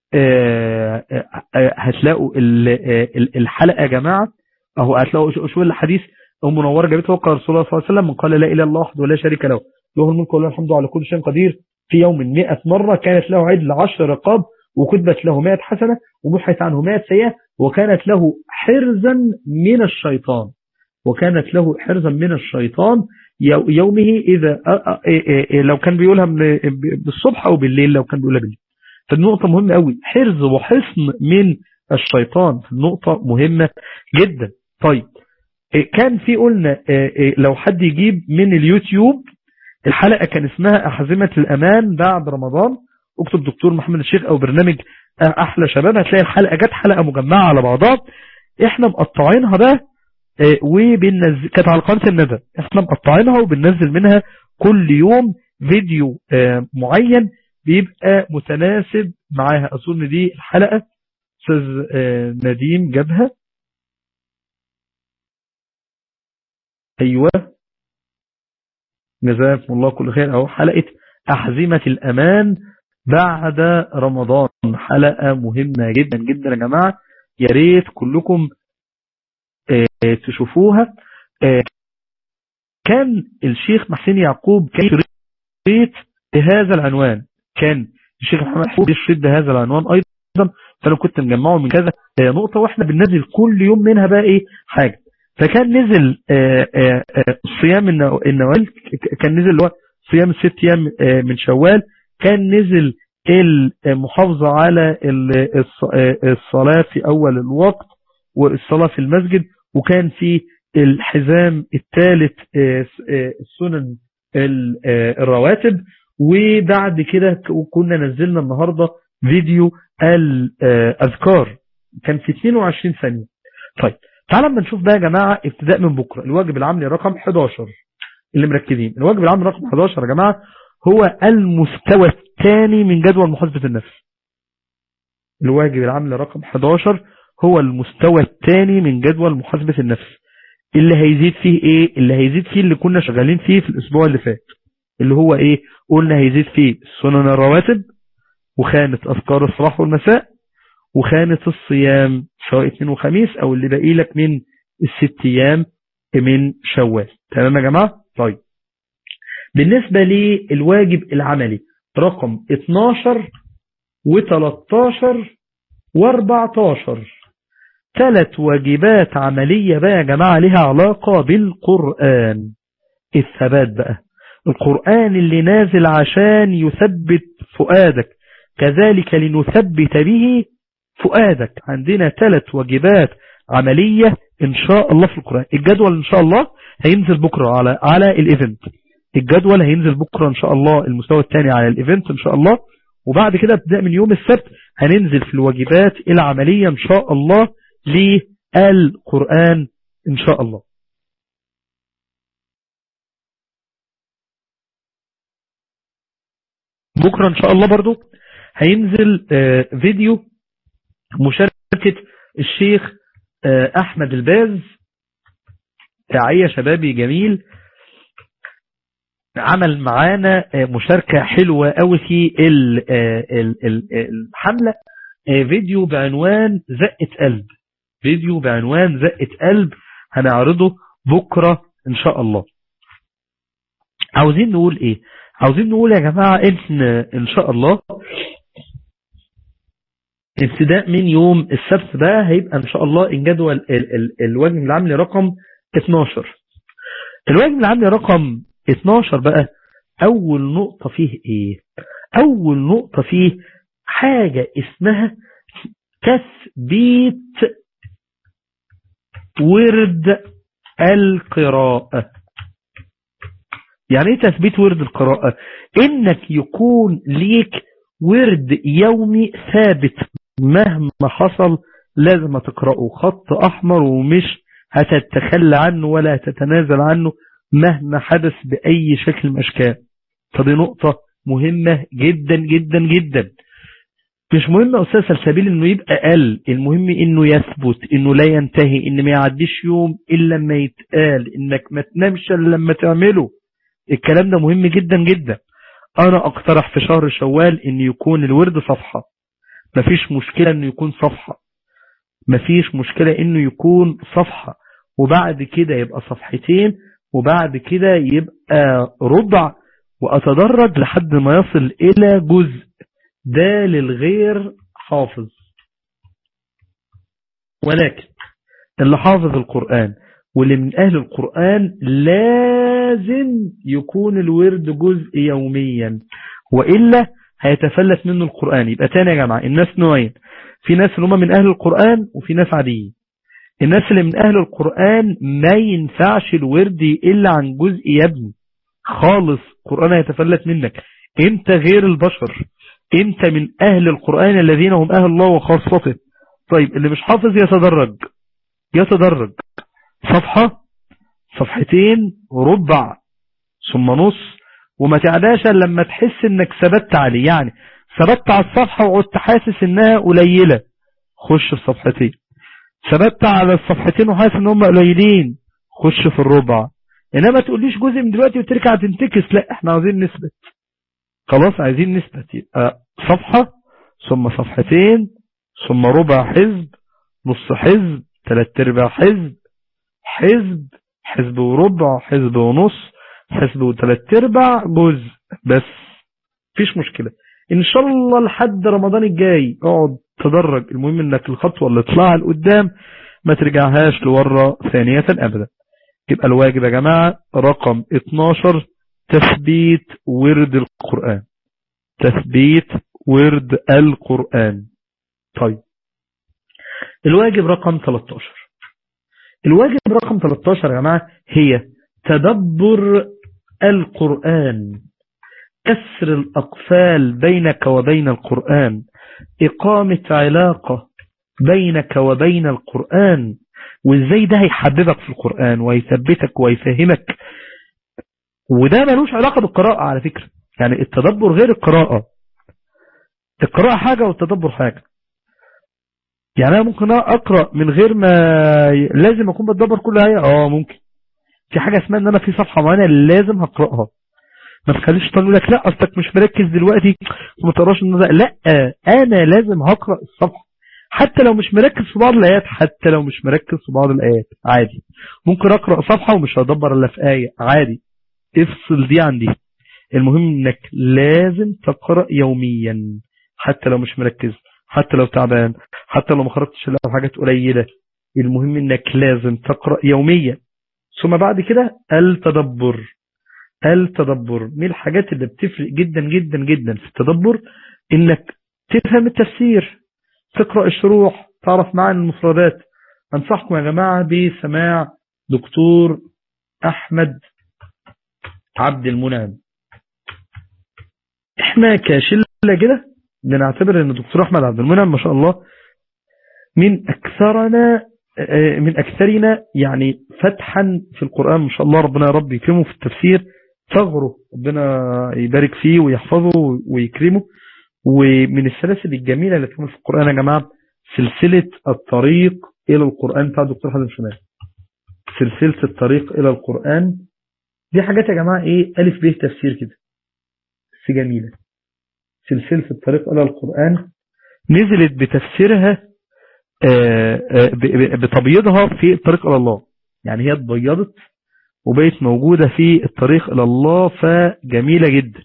S4: هتلاقوا الحلقة يا جماعة اهو هتلاقوا شو الحديث ام منوره جابته وقع رسول الله صلى الله عليه وسلم من قال لا اله الا الله وحده ولا شريك له له الملك وله الحمد على كل شيء قدير في يوم 100 مرة كانت له عدل 10 رقاب وكتبت له 100 حسنة ومحيت عنه 100 سيئة وكانت له حرزا من الشيطان وكانت له حرزا من الشيطان يومه إذا لو كان بيقولها بالصبح أو بالليل لو كان بيقولها بالليل فالنقطة مهمة قوي حرز وحصن من الشيطان النقطة مهمة جدا طيب كان في قلنا لو حد يجيب من اليوتيوب الحلقة كان اسمها أحزمة الأمان بعد رمضان اكتب دكتور محمد الشيخ أو برنامج أحلى شباب هتلاقي الحلقة جت حلقة مجمعة على بعضها احنا مقطعينها بقى وبننزل كانت على قناة الندى احنا مقطعينها وبننزل منها كل يوم فيديو معين بيبقى متناسب معاها أظن دي الحلقة أستاذ نديم جابها أيوة جزاكم الله كل خير أهو حلقة أحزمة الأمان بعد رمضان حلقة مهمة جدا جدا يا جماعة يا ريت كلكم اه تشوفوها اه كان الشيخ محسن يعقوب كان شريط بهذا العنوان كان الشيخ محمد يعقوب يشريط بهذا العنوان أيضا فأنا كنت مجمعه من كذا اه نقطة واحنا بننزل كل يوم منها بقى ايه حاجة فكان نزل صيام النوال كان نزل اللي هو صيام الست ايام من شوال كان نزل المحافظة على الصلاة في أول الوقت والصلاة في المسجد وكان في الحزام الثالث السنن الرواتب وبعد كده كنا نزلنا النهاردة فيديو الأذكار كان في 22 ثانية طيب تعالوا اما نشوف بقى يا جماعة ابتداء من بكرة الواجب العملي رقم 11 اللي مركزين الواجب العملي رقم 11 يا جماعة هو المستوى الثاني من جدول محاسبة النفس الواجب العملي رقم 11 هو المستوى الثاني من جدول محاسبة النفس اللي هيزيد فيه ايه اللي هيزيد فيه اللي كنا شغالين فيه في الاسبوع اللي فات اللي هو ايه قلنا هيزيد فيه سنن الرواتب وخانة اذكار الصباح والمساء وخانة الصيام سواء اثنين وخميس او اللي باقي لك من الست ايام من شوال تمام يا جماعة طيب بالنسبة للواجب العملي رقم 12 و13 و14 ثلاث واجبات عملية بقى يا جماعة لها علاقة بالقرآن الثبات بقى القرآن اللي نازل عشان يثبت فؤادك كذلك لنثبت به فؤادك عندنا ثلاث واجبات عملية ان شاء الله في القرآن الجدول ان شاء الله هينزل بكرة على على الايفنت الجدول هينزل بكرة ان شاء الله المستوى الثاني على الايفنت ان شاء الله وبعد كده ابتداء من يوم السبت هننزل في الواجبات العملية ان شاء الله للقرآن ان شاء الله بكرة ان شاء الله برضو هينزل فيديو مشاركة الشيخ احمد الباز داعية شبابي جميل عمل معانا مشاركة حلوة قوي في الحملة فيديو بعنوان زقة قلب فيديو بعنوان زقة قلب هنعرضه بكرة ان شاء الله عاوزين نقول ايه عاوزين نقول يا جماعة ان ان شاء الله ابتداء من يوم السبت بقى هيبقى ان شاء الله الجدول الواجب العملي رقم 12 الواجب العملي رقم 12 بقى اول نقطة فيه ايه اول نقطة فيه حاجة اسمها تثبيت ورد القراءة يعني ايه تثبيت ورد القراءة انك يكون ليك ورد يومي ثابت مهما حصل لازم تقرأه خط احمر ومش هتتخلى عنه ولا هتتنازل عنه مهما حدث بأي شكل من الأشكال فدي نقطة مهمة جدا جدا جدا مش مهم يا أستاذ سلسبيل إنه يبقى أقل المهم إنه يثبت إنه لا ينتهي إن ما يعديش يوم إلا لما يتقال إنك ما تنامش إلا لما تعمله الكلام ده مهم جدا جدا أنا أقترح في شهر شوال إن يكون الورد صفحة مفيش مشكلة إنه يكون صفحة مفيش مشكلة إنه يكون صفحة وبعد كده يبقى صفحتين وبعد كده يبقى ربع وأتدرج لحد ما يصل إلى جزء ده للغير حافظ ولكن اللي حافظ القرآن واللي من أهل القرآن لازم يكون الورد جزء يوميا وإلا هيتفلت منه القرآن يبقى تاني يا جماعة الناس نوعين في ناس اللي هم من أهل القرآن وفي ناس عاديين الناس اللي من أهل القرآن ما ينفعش الورد إلا عن جزء يا ابني خالص القرآن هيتفلت منك انت غير البشر انت من أهل القرآن الذين هم أهل الله وخاصته طيب اللي مش حافظ يتدرج يتدرج صفحة صفحتين ربع ثم نص وما تعداش لما تحس انك ثبت عليه يعني ثبت على الصفحة وقعدت حاسس انها قليلة خش في صفحتين ثبت على الصفحتين وحاسس ان هم قليلين خش في الربع انما تقوليش جزء من دلوقتي وترجع تنتكس لا احنا عايزين نثبت خلاص عايزين نثبت يبقى صفحة ثم صفحتين ثم ربع حزب نص حزب ثلاث ارباع حزب حزب حزب وربع حزب ونص حزب وثلاث ارباع جزء بس مفيش مشكلة ان شاء الله لحد رمضان الجاي اقعد تدرج المهم انك الخطوة اللي طلعها لقدام ما ترجعهاش لورا ثانية ابدا يبقى الواجب يا جماعة رقم 12 تثبيت ورد القرآن تثبيت ورد القرآن طيب الواجب رقم 13 الواجب رقم 13 يا جماعة هي تدبر القرآن كسر الأقفال بينك وبين القرآن إقامة علاقة بينك وبين القرآن وإزاي ده هيحببك في القرآن ويثبتك ويفهمك وده ملوش علاقة بالقراءة على فكرة يعني التدبر غير القراءة القراءة حاجة والتدبر حاجة يعني أنا ممكن أقرأ من غير ما لازم أكون بتدبر كل آية آه ممكن في حاجة اسمها ان انا في صفحة معينة لازم هقرأها ما تخليش تقول لك لا اصلك مش مركز دلوقتي وما تقراش ان لا انا لازم هقرأ الصفحة حتى لو مش مركز في بعض الايات حتى لو مش مركز في بعض الايات عادي ممكن اقرأ صفحة ومش هدبر الا في آية عادي افصل دي عن دي المهم انك لازم تقرأ يوميا حتى لو مش مركز حتى لو تعبان حتى لو ما خرجتش الا حاجات قليلة المهم انك لازم تقرأ يوميا ثم بعد كده التدبر التدبر من الحاجات اللي بتفرق جدا جدا جدا في التدبر انك تفهم التفسير تقرأ الشروح تعرف معاني المفردات انصحكم يا جماعة بسماع دكتور احمد عبد المنعم احنا كشلة كده بنعتبر ان دكتور احمد عبد المنعم ما شاء الله من اكثرنا من أكثرنا يعني فتحا في القرآن ما شاء الله ربنا يا رب يكرمه في التفسير ثغره ربنا يبارك فيه ويحفظه ويكرمه ومن السلاسل الجميلة اللي تكون في القرآن يا جماعة سلسلة الطريق إلى القرآن بتاع دكتور حازم شمال سلسلة الطريق إلى القرآن دي حاجات يا جماعة ايه ألف به تفسير كده بس جميلة سلسلة الطريق إلى القرآن نزلت بتفسيرها آه، آه، ب- ب- بتبييضها في الطريق إلى الله يعني هي اتبيضت وبقت موجودة في الطريق إلى الله فجميلة جدا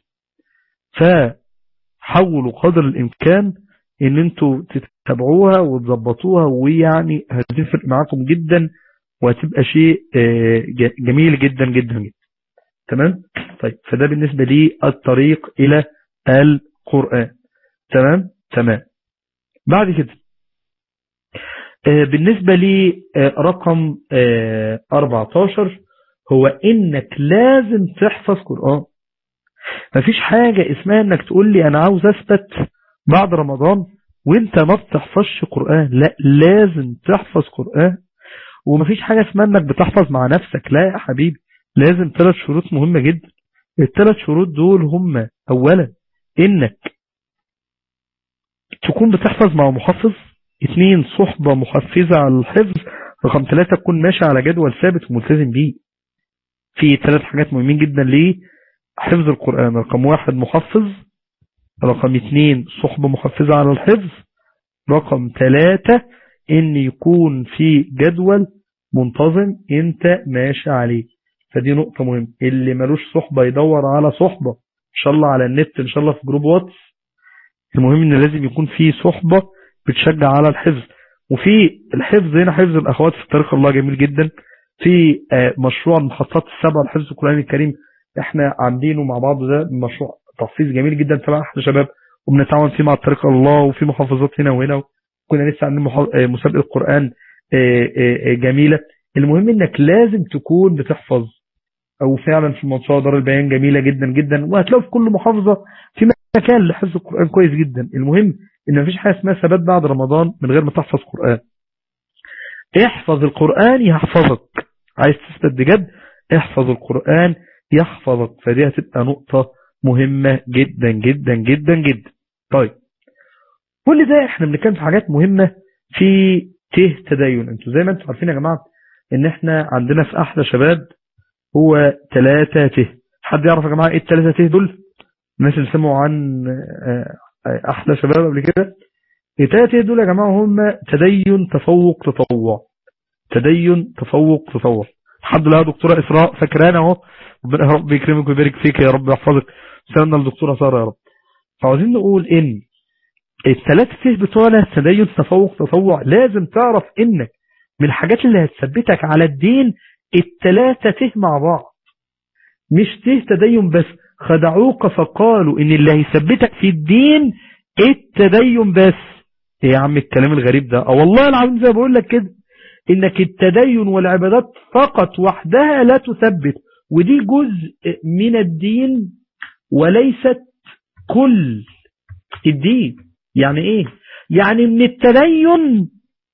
S4: فحاولوا قدر الإمكان ان انتوا تتابعوها وتظبطوها ويعني هتفرق معاكم جدا وهتبقى شيء آه، ج- جميل جدا جدا جدا تمام طيب فده بالنسبة لي الطريق الى القرآن تمام تمام بعد كده آه، بالنسبة لي آه، رقم آه، 14 هو انك لازم تحفظ قرآن مفيش حاجة اسمها انك تقول لي انا عاوز اثبت بعد رمضان وانت ما بتحفظش قرآن لا لازم تحفظ قرآن ومفيش حاجة اسمها انك بتحفظ مع نفسك لا يا حبيبي لازم ثلاث شروط مهمة جدا الثلاث شروط دول هم اولا انك تكون بتحفظ مع محفظ اثنين صحبة محفزة على الحفظ رقم ثلاثة تكون ماشي على جدول ثابت وملتزم بيه في ثلاث حاجات مهمين جدا ليه حفظ القرآن رقم واحد محفظ رقم اثنين صحبة محفزة على الحفظ رقم ثلاثة ان يكون في جدول منتظم انت ماشي عليه فدي نقطة مهمة اللي ملوش صحبة يدور على صحبة ان شاء الله على النت ان شاء الله في جروب واتس المهم ان لازم يكون في صحبة بتشجع على الحفظ وفي الحفظ هنا حفظ الاخوات في طريق الله جميل جدا في آه، مشروع المخططات السبعة لحفظ القرآن الكريم احنا عاملينه مع بعض ده مشروع تحفيز جميل جدا تبع احنا شباب وبنتعاون فيه مع طريق الله وفي محافظات هنا وهنا كنا لسه عندنا محا- آه، مسابقة قرآن آه، آه، آه، جميلة المهم انك لازم تكون بتحفظ او فعلا في منشأة دار البيان جميلة جدا جدا وهتلاقوا في كل محافظة في مكان لحفظ القرآن كويس جدا المهم ان مفيش حاجة اسمها ثبات بعد رمضان من غير ما تحفظ قرآن احفظ القرآن يحفظك عايز تثبت بجد احفظ القرآن يحفظك فدي هتبقى نقطة مهمة جدا جدا جدا جدا طيب كل ده احنا بنتكلم في حاجات مهمة في ته تدين انتوا زي ما انتوا عارفين يا جماعة ان احنا عندنا في احلى شباب هو ثلاثة ته حد يعرف يا جماعة ايه الثلاثة ته دول الناس اللي سمعوا عن آه، آه، احلى شباب قبل كده الثلاثة ته دول يا جماعة هم تدين تفوق تطوع تدين تفوق تطوع الحمد لله يا دكتورة إسراء فاكرانا اهو ربنا يا رب يكرمك ويبارك فيك يا رب يحفظك سلامنا للدكتورة سارة يا رب فعاوزين نقول ان الثلاثة ته بتوعنا تدين تفوق تطوع لازم تعرف انك من الحاجات اللي هتثبتك على الدين الثلاثة ته مع بعض مش ته تدين بس خدعوك فقالوا ان اللي هيثبتك في الدين التدين بس ايه يا عم الكلام الغريب ده اه والله العظيم زي ما بقول لك كده انك التدين والعبادات فقط وحدها لا تثبت ودي جزء من الدين وليست كل الدين يعني ايه يعني من التدين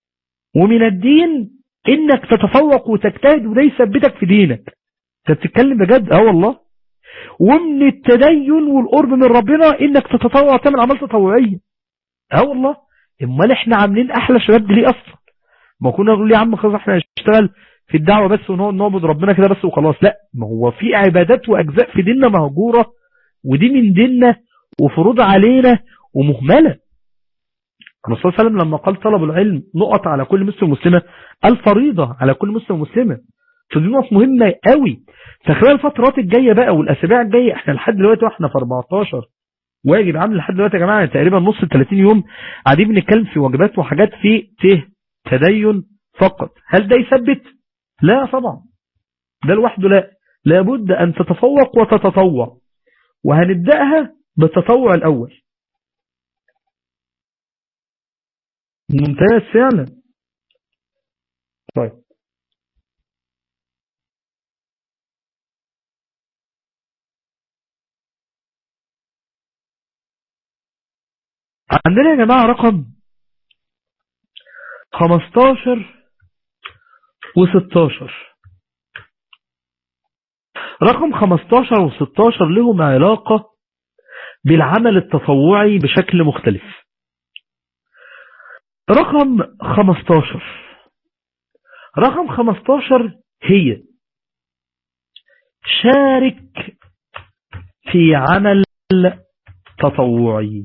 S4: ومن الدين انك تتفوق وتجتهد وده يثبتك في دينك انت بتتكلم بجد اه والله ومن التدين والقرب من ربنا انك تتطوع تعمل اعمال تطوعيه اه والله امال احنا عاملين احلى شباب دي ليه اصلا ما كنا نقول يا عم خلاص احنا نشتغل في الدعوه بس ونقعد نعبد ربنا كده بس وخلاص لا ما هو في عبادات واجزاء في ديننا مهجوره ودي من ديننا وفروض علينا ومهمله الرسول صلى الله عليه وسلم لما قال طلب العلم نقط على كل مسلم ومسلمه الفريضه على كل مسلم ومسلمه فدي نقط مهمه قوي فخلال الفترات الجايه بقى والاسابيع الجايه احنا لحد دلوقتي واحنا في 14 واجب عامل لحد دلوقتي يا جماعه تقريبا نص ال 30 يوم قاعدين بنتكلم في واجبات وحاجات في ته تدين فقط هل ده يثبت لا طبعا ده لوحده لا لابد ان تتفوق وتتطوع وهنبداها بالتطوع الاول ممتاز فعلا طيب عندنا يا جماعة رقم 15 و16 رقم 15 و16 لهم علاقة بالعمل التطوعي بشكل مختلف رقم 15 رقم 15 هي شارك في عمل تطوعي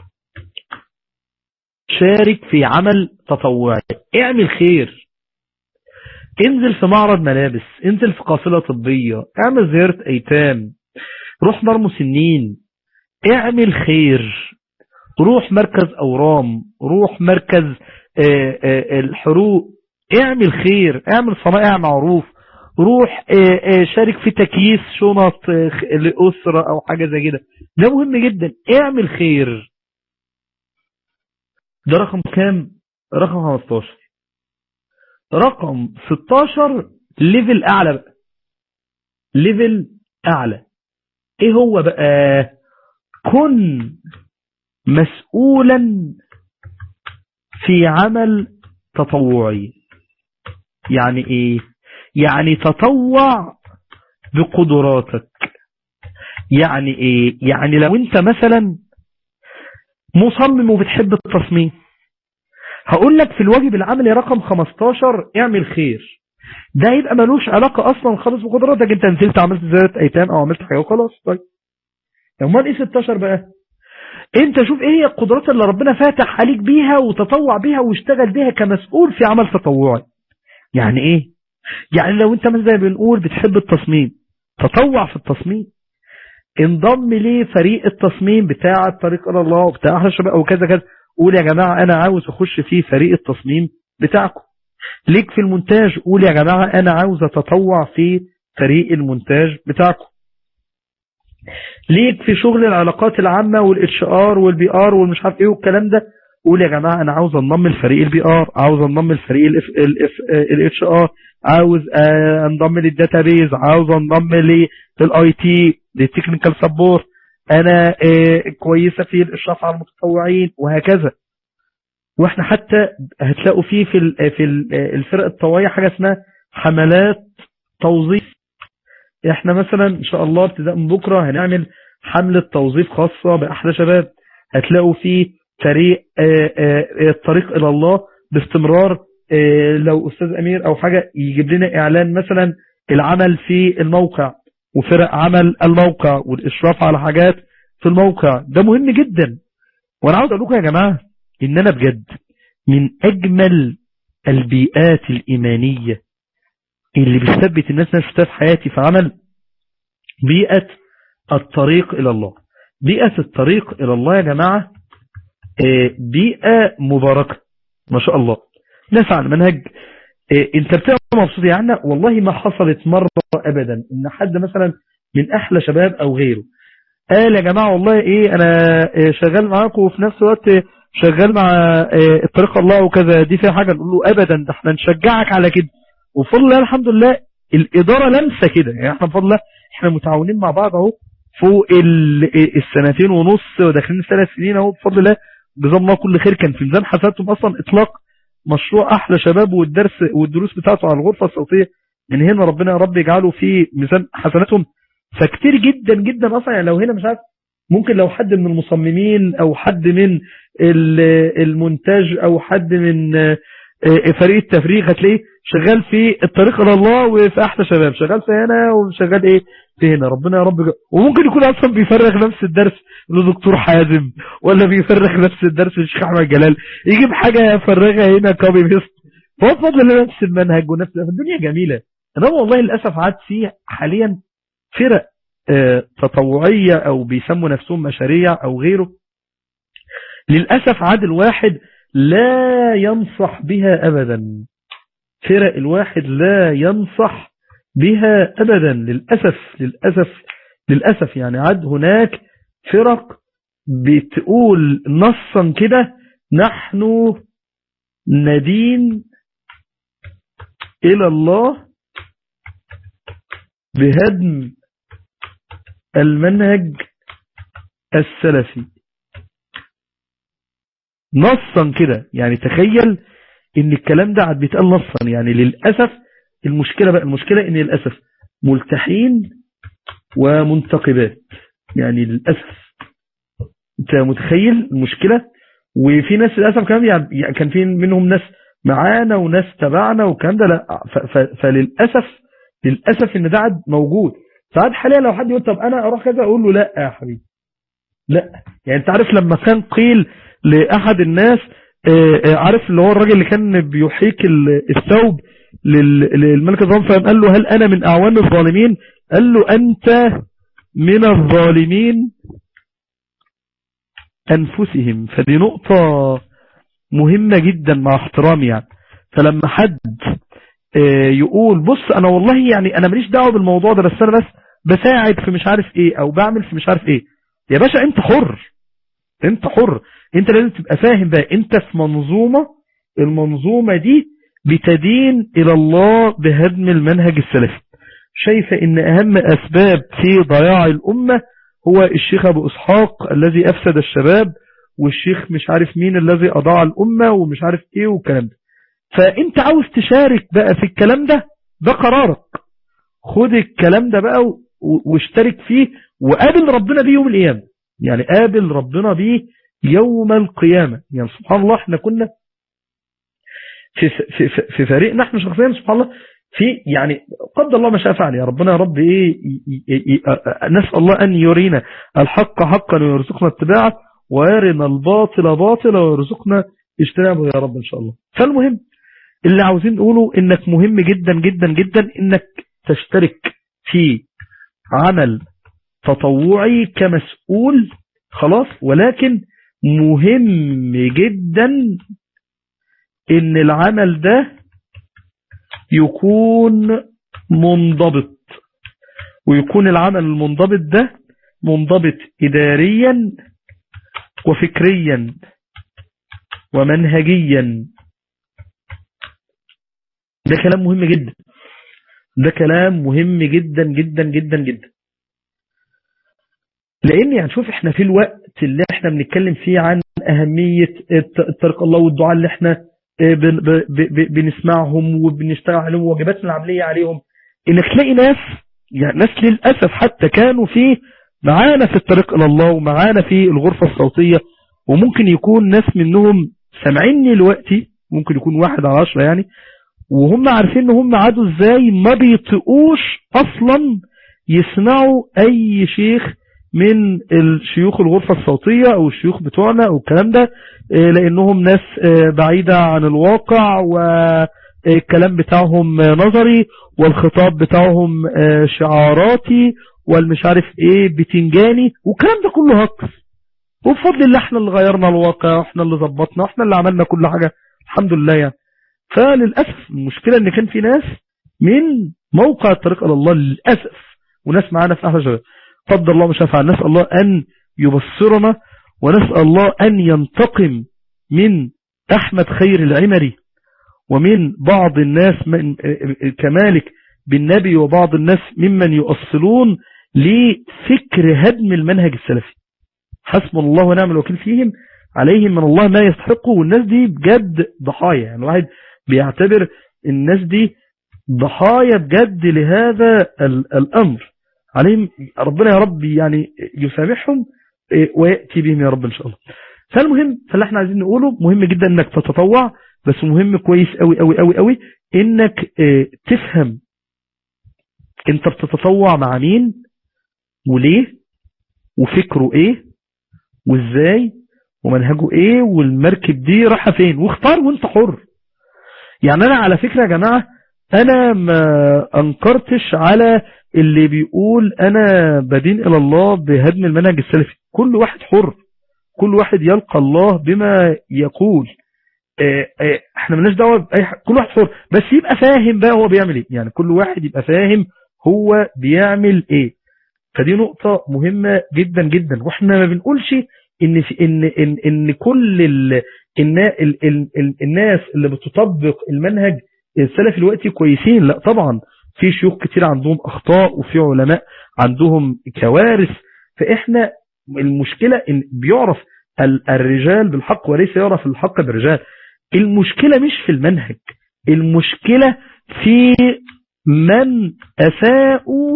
S4: شارك في عمل تطوعي اعمل خير انزل في معرض ملابس انزل في قافلة طبية اعمل زيارة ايتام روح دار مسنين اعمل خير روح مركز اورام روح مركز آه، آه، الحروق اعمل خير اعمل صنائع معروف روح آه، آه، شارك في تكييس شنط آه، لأسرة او حاجة زي كده ده مهم جدا اعمل خير ده رقم كام رقم 15 رقم 16 ليفل اعلى بقى ليفل اعلى ايه هو بقى كن مسؤولا في عمل تطوعي يعني ايه يعني تطوع بقدراتك يعني ايه يعني لو انت مثلا مصمم وبتحب التصميم هقول لك في الواجب العملي رقم 15 اعمل خير ده يبقى ملوش علاقة اصلا خالص بقدراتك انت نزلت عملت زيارة ايتام او عملت حاجة وخلاص طيب امال ايه 16 بقى انت شوف ايه هي القدرات اللي ربنا فاتح عليك بيها وتطوع بيها واشتغل بيها كمسؤول في عمل تطوعي يعني ايه يعني لو انت مثلا زي ما بنقول بتحب التصميم تطوع في التصميم انضم ليه فريق التصميم بتاع الطريق الى الله وبتاع احلى الشباب وكذا كذا قول يا جماعة انا عاوز اخش في فريق التصميم بتاعكم ليك في المونتاج قول يا جماعة انا عاوز اتطوع في فريق المونتاج بتاعكم ليك في شغل العلاقات العامة والاتش ار والبي ار والمش عارف ايه والكلام ده قول يا جماعة انا عاوز انضم لفريق البي ار عاوز انضم لفريق الاتش ار عاوز آه، انضم للداتابيز عاوز انضم للاي تي للتكنيكال سبورت انا آه، كويسة في الاشراف على المتطوعين وهكذا واحنا حتى هتلاقوا فيه في ال- في ال- الفرق الطوعية حاجة اسمها حملات توظيف احنا مثلا ان شاء الله ابتداء من بكرة هنعمل حملة توظيف خاصة بأحلى شباب هتلاقوا فيه فريق آه، آه، الطريق إلى الله باستمرار آه، لو أستاذ أمير أو حاجة يجيب لنا إعلان مثلا العمل في الموقع وفرق عمل الموقع والإشراف على حاجات في الموقع ده مهم جدا وأنا عاوز أقول لكم يا جماعة إن أنا بجد من أجمل البيئات الإيمانية اللي بيثبت الناس ناس شفتها في حياتي في عمل بيئة الطريق إلى الله بيئة الطريق إلى الله يا جماعة آه، بيئة مباركة ما شاء الله ناس على منهج آه، انت بتبقى مبسوط يعني والله ما حصلت مرة ابدا ان حد مثلا من احلى شباب او غيره قال يا جماعة والله ايه انا آه، شغال معاكم وفي نفس الوقت آه، شغال مع آه، الطريق الله وكذا دي فيها حاجة نقول له ابدا ده احنا نشجعك على كده وبفضل الله الحمد لله الادارة لمسة كده يعني احنا بفضل الله احنا متعاونين مع بعض اهو فوق ال- السنتين ونص وداخلين في ثلاث سنين اهو بفضل الله جزاهم الله كل خير كان في ميزان حسناتهم اصلا اطلاق مشروع احلى شباب والدرس والدروس بتاعته على الغرفة الصوتية من هنا ربنا يا رب يجعله في ميزان حسناتهم فكتير جدا جدا اصلا يعني لو هنا مش عارف ممكن لو حد من المصممين او حد من ال- المونتاج او حد من آه، آه، فريق التفريغ هتلاقيه شغال في الطريق الى الله وفي احلى شباب شغال في هنا وشغال ايه في هنا ربنا يا رب يج- وممكن يكون اصلا بيفرغ نفس الدرس لدكتور حازم ولا بيفرغ نفس الدرس للشيخ احمد جلال يجيب حاجه يفرغها هنا كوبي بيست فهو بفضل الله نفس المنهج ونفس الدنيا جميله انما والله للاسف عاد فيه حاليا فرق آه، تطوعيه او بيسموا نفسهم مشاريع او غيره للاسف عاد الواحد لا ينصح بها ابدا فرق الواحد لا ينصح بها ابدا للاسف للاسف للاسف يعني عاد هناك فرق بتقول نصا كده نحن ندين إلى الله بهدم المنهج السلفي نصا كده يعني تخيل ان الكلام ده عاد بيتقال نصا يعني للأسف المشكلة بقى المشكلة ان للأسف ملتحين ومنتقبات يعني للأسف انت متخيل المشكلة وفي ناس للأسف كمان يعني كان في منهم ناس معانا وناس تبعنا والكلام ده لا ف- ف- فللأسف للأسف ان ده عاد موجود ساعات حاليا لو حد يقول طب انا اروح كذا اقول له لا يا حبيبي لا يعني انت عارف لما كان قيل لاحد الناس آه، آه، عارف اللي هو الراجل اللي كان بيحيك ال- الثوب لل- للملك الظالم فقال له هل انا من اعوان الظالمين قال له انت من الظالمين انفسهم فدي نقطة مهمة جدا مع احترامي يعني فلما حد آه، يقول بص انا والله يعني انا ماليش دعوه بالموضوع ده بس انا بس بساعد في مش عارف ايه او بعمل في مش عارف ايه يا باشا انت حر انت حر انت لازم تبقى فاهم بقى انت في منظومة المنظومة دي بتدين الى الله بهدم المنهج السلفي شايفة ان اهم اسباب في ضياع الامة هو الشيخ ابو اسحاق الذي افسد الشباب والشيخ مش عارف مين الذي اضاع الامة ومش عارف ايه والكلام ده فانت عاوز تشارك بقى في الكلام ده ده قرارك خد الكلام ده بقى و- واشترك فيه وقابل ربنا بيه يوم القيامة يعني قابل ربنا بيه يوم القيامة يعني سبحان الله احنا كنا في, في, في, في فريقنا احنا شخصيا سبحان الله في يعني قدر الله ما شاء فعل يا ربنا يا رب ايه ي- ي- ي- نسأل الله ان يرينا الحق حقا ويرزقنا اتباعه ويرنا الباطل باطلا ويرزقنا اجتنابه يا رب ان شاء الله فالمهم اللي عاوزين نقوله انك مهم جدا جدا جدا انك تشترك في عمل تطوعي كمسؤول خلاص ولكن مهم جدا ان العمل ده يكون منضبط ويكون العمل المنضبط ده منضبط اداريا وفكريا ومنهجيا ده كلام مهم جدا ده كلام مهم جدا جدا جدا جدا لان يعني شوف احنا في الوقت اللي احنا بنتكلم فيه عن اهمية طريق الله والدعاء اللي احنا بن- ب- ب- بنسمعهم وبنشتغل عليهم وواجباتنا العملية عليهم انك تلاقي ناس يعني ناس للأسف حتى كانوا في معانا في الطريق الى الله ومعانا في الغرفة الصوتية وممكن يكون ناس منهم سامعيني دلوقتي ممكن يكون واحد على عشرة يعني وهم عارفين ان هم عادوا ازاي ما بيطقوش اصلا يسمعوا اي شيخ من الشيوخ الغرفة الصوتية او الشيوخ بتوعنا او الكلام ده آه، لانهم ناس آه، بعيدة عن الواقع والكلام بتاعهم آه، نظري والخطاب بتاعهم آه، شعاراتي والمش عارف ايه بتنجاني والكلام ده كله هكس وبفضل الله احنا اللي غيرنا الواقع واحنا اللي ظبطنا واحنا اللي عملنا كل حاجة الحمد لله يعني فللأسف المشكلة ان كان في ناس من موقع الطريق الى الله للأسف وناس معانا في احلى شباب قدر الله مش هفعل نسأل الله ان يبصرنا ونسأل الله ان ينتقم من احمد خير العمري ومن بعض الناس من كمالك بالنبي وبعض الناس ممن يؤصلون لفكر هدم المنهج السلفي حسبنا الله ونعم الوكيل فيهم عليهم من الله ما يستحقوا والناس دي بجد ضحايا يعني الواحد بيعتبر الناس دي ضحايا بجد لهذا ال- الأمر عليهم ربنا يا رب يعني يسامحهم إيه، ويأتي بهم يا رب إن شاء الله فالمهم فاللي احنا عايزين نقوله مهم جدا انك تتطوع بس مهم كويس قوي قوي قوي قوي انك اه تفهم انت بتتطوع مع مين وليه وفكره ايه وازاي ومنهجه ايه والمركب دي رايحه فين واختار وانت حر يعني انا على فكرة يا جماعة انا ما انكرتش على اللي بيقول انا بدين الى الله بهدم المنهج السلفي كل واحد حر كل واحد يلقى الله بما يقول اه اه احنا مالناش دعوه باي حاجه كل واحد حر بس يبقى فاهم بقى هو بيعمل ايه يعني كل واحد يبقى فاهم هو بيعمل ايه فدي نقطة مهمة جدا جدا واحنا ما بنقولش ان في ان ان, إن كل ال النا- ال ال ال الناس اللي بتطبق المنهج السلفي الوقتي كويسين لا طبعا في شيوخ كتير عندهم اخطاء وفي علماء عندهم كوارث فاحنا المشكلة ان بيعرف ال- الرجال بالحق وليس يعرف الحق بالرجال المشكلة مش في المنهج المشكلة في من أساءوا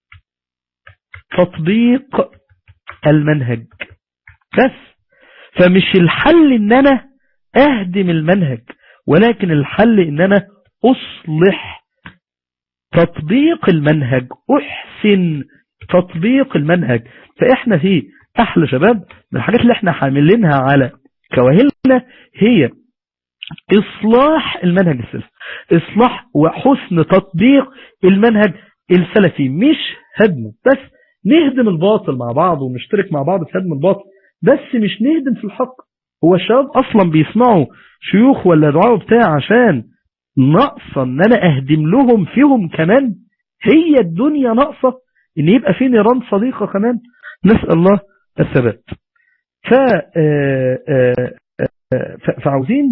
S4: تطبيق المنهج بس فمش الحل ان انا اهدم المنهج ولكن الحل ان انا اصلح تطبيق المنهج احسن تطبيق المنهج فاحنا في احلى شباب من الحاجات اللي احنا حاملينها على كواهلنا هي اصلاح المنهج السلفي اصلاح وحسن تطبيق المنهج السلفي مش هدمه بس نهدم الباطل مع بعض ونشترك مع بعض في هدم الباطل بس مش نهدم في الحق هو الشباب اصلا بيسمعوا شيوخ ولا دعاء بتاع عشان ناقصه ان انا اهدم لهم فيهم كمان هي الدنيا ناقصه ان يبقى في نيران صديقه كمان نسال الله الثبات ف فعاوزين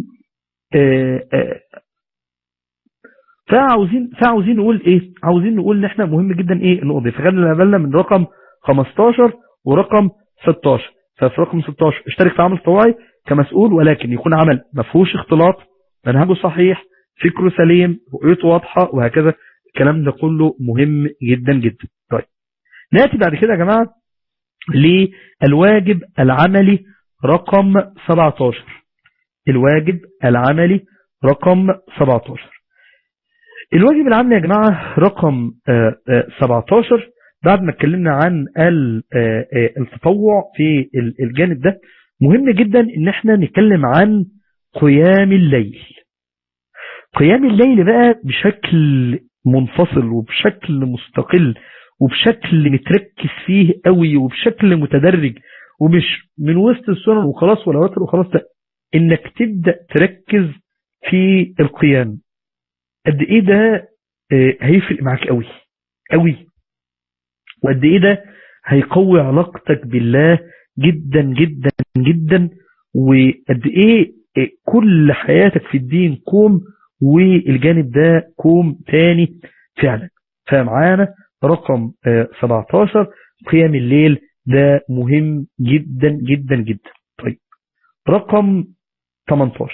S4: فعاوزين فعاوزين نقول ايه عاوزين نقول ان احنا مهم جدا ايه نقضي فخلينا بالنا من رقم 15 ورقم 16 ففي رقم 16 اشترك في عمل طوعي كمسؤول ولكن يكون عمل ما فيهوش اختلاط منهجه صحيح فكره سليم رؤيته واضحه وهكذا الكلام ده كله مهم جدا جدا طيب ناتي بعد كده يا جماعه للواجب العملي رقم 17 الواجب العملي رقم 17 الواجب العملي يا جماعة رقم 17 بعد ما اتكلمنا عن التطوع في الجانب ده مهم جدا ان احنا نتكلم عن قيام الليل قيام الليل بقى بشكل منفصل وبشكل مستقل وبشكل متركز فيه قوي وبشكل متدرج ومش من وسط السنن وخلاص ولا وتر وخلاص لا انك تبدأ تركز في القيام قد ايه ده هيفرق معاك قوي قوي وقد ايه ده هيقوي علاقتك بالله جدا جدا جدا وقد ايه كل حياتك في الدين كوم والجانب ده كوم تاني فعلا فمعانا رقم 17 قيام الليل ده مهم جدا جدا جدا طيب رقم 18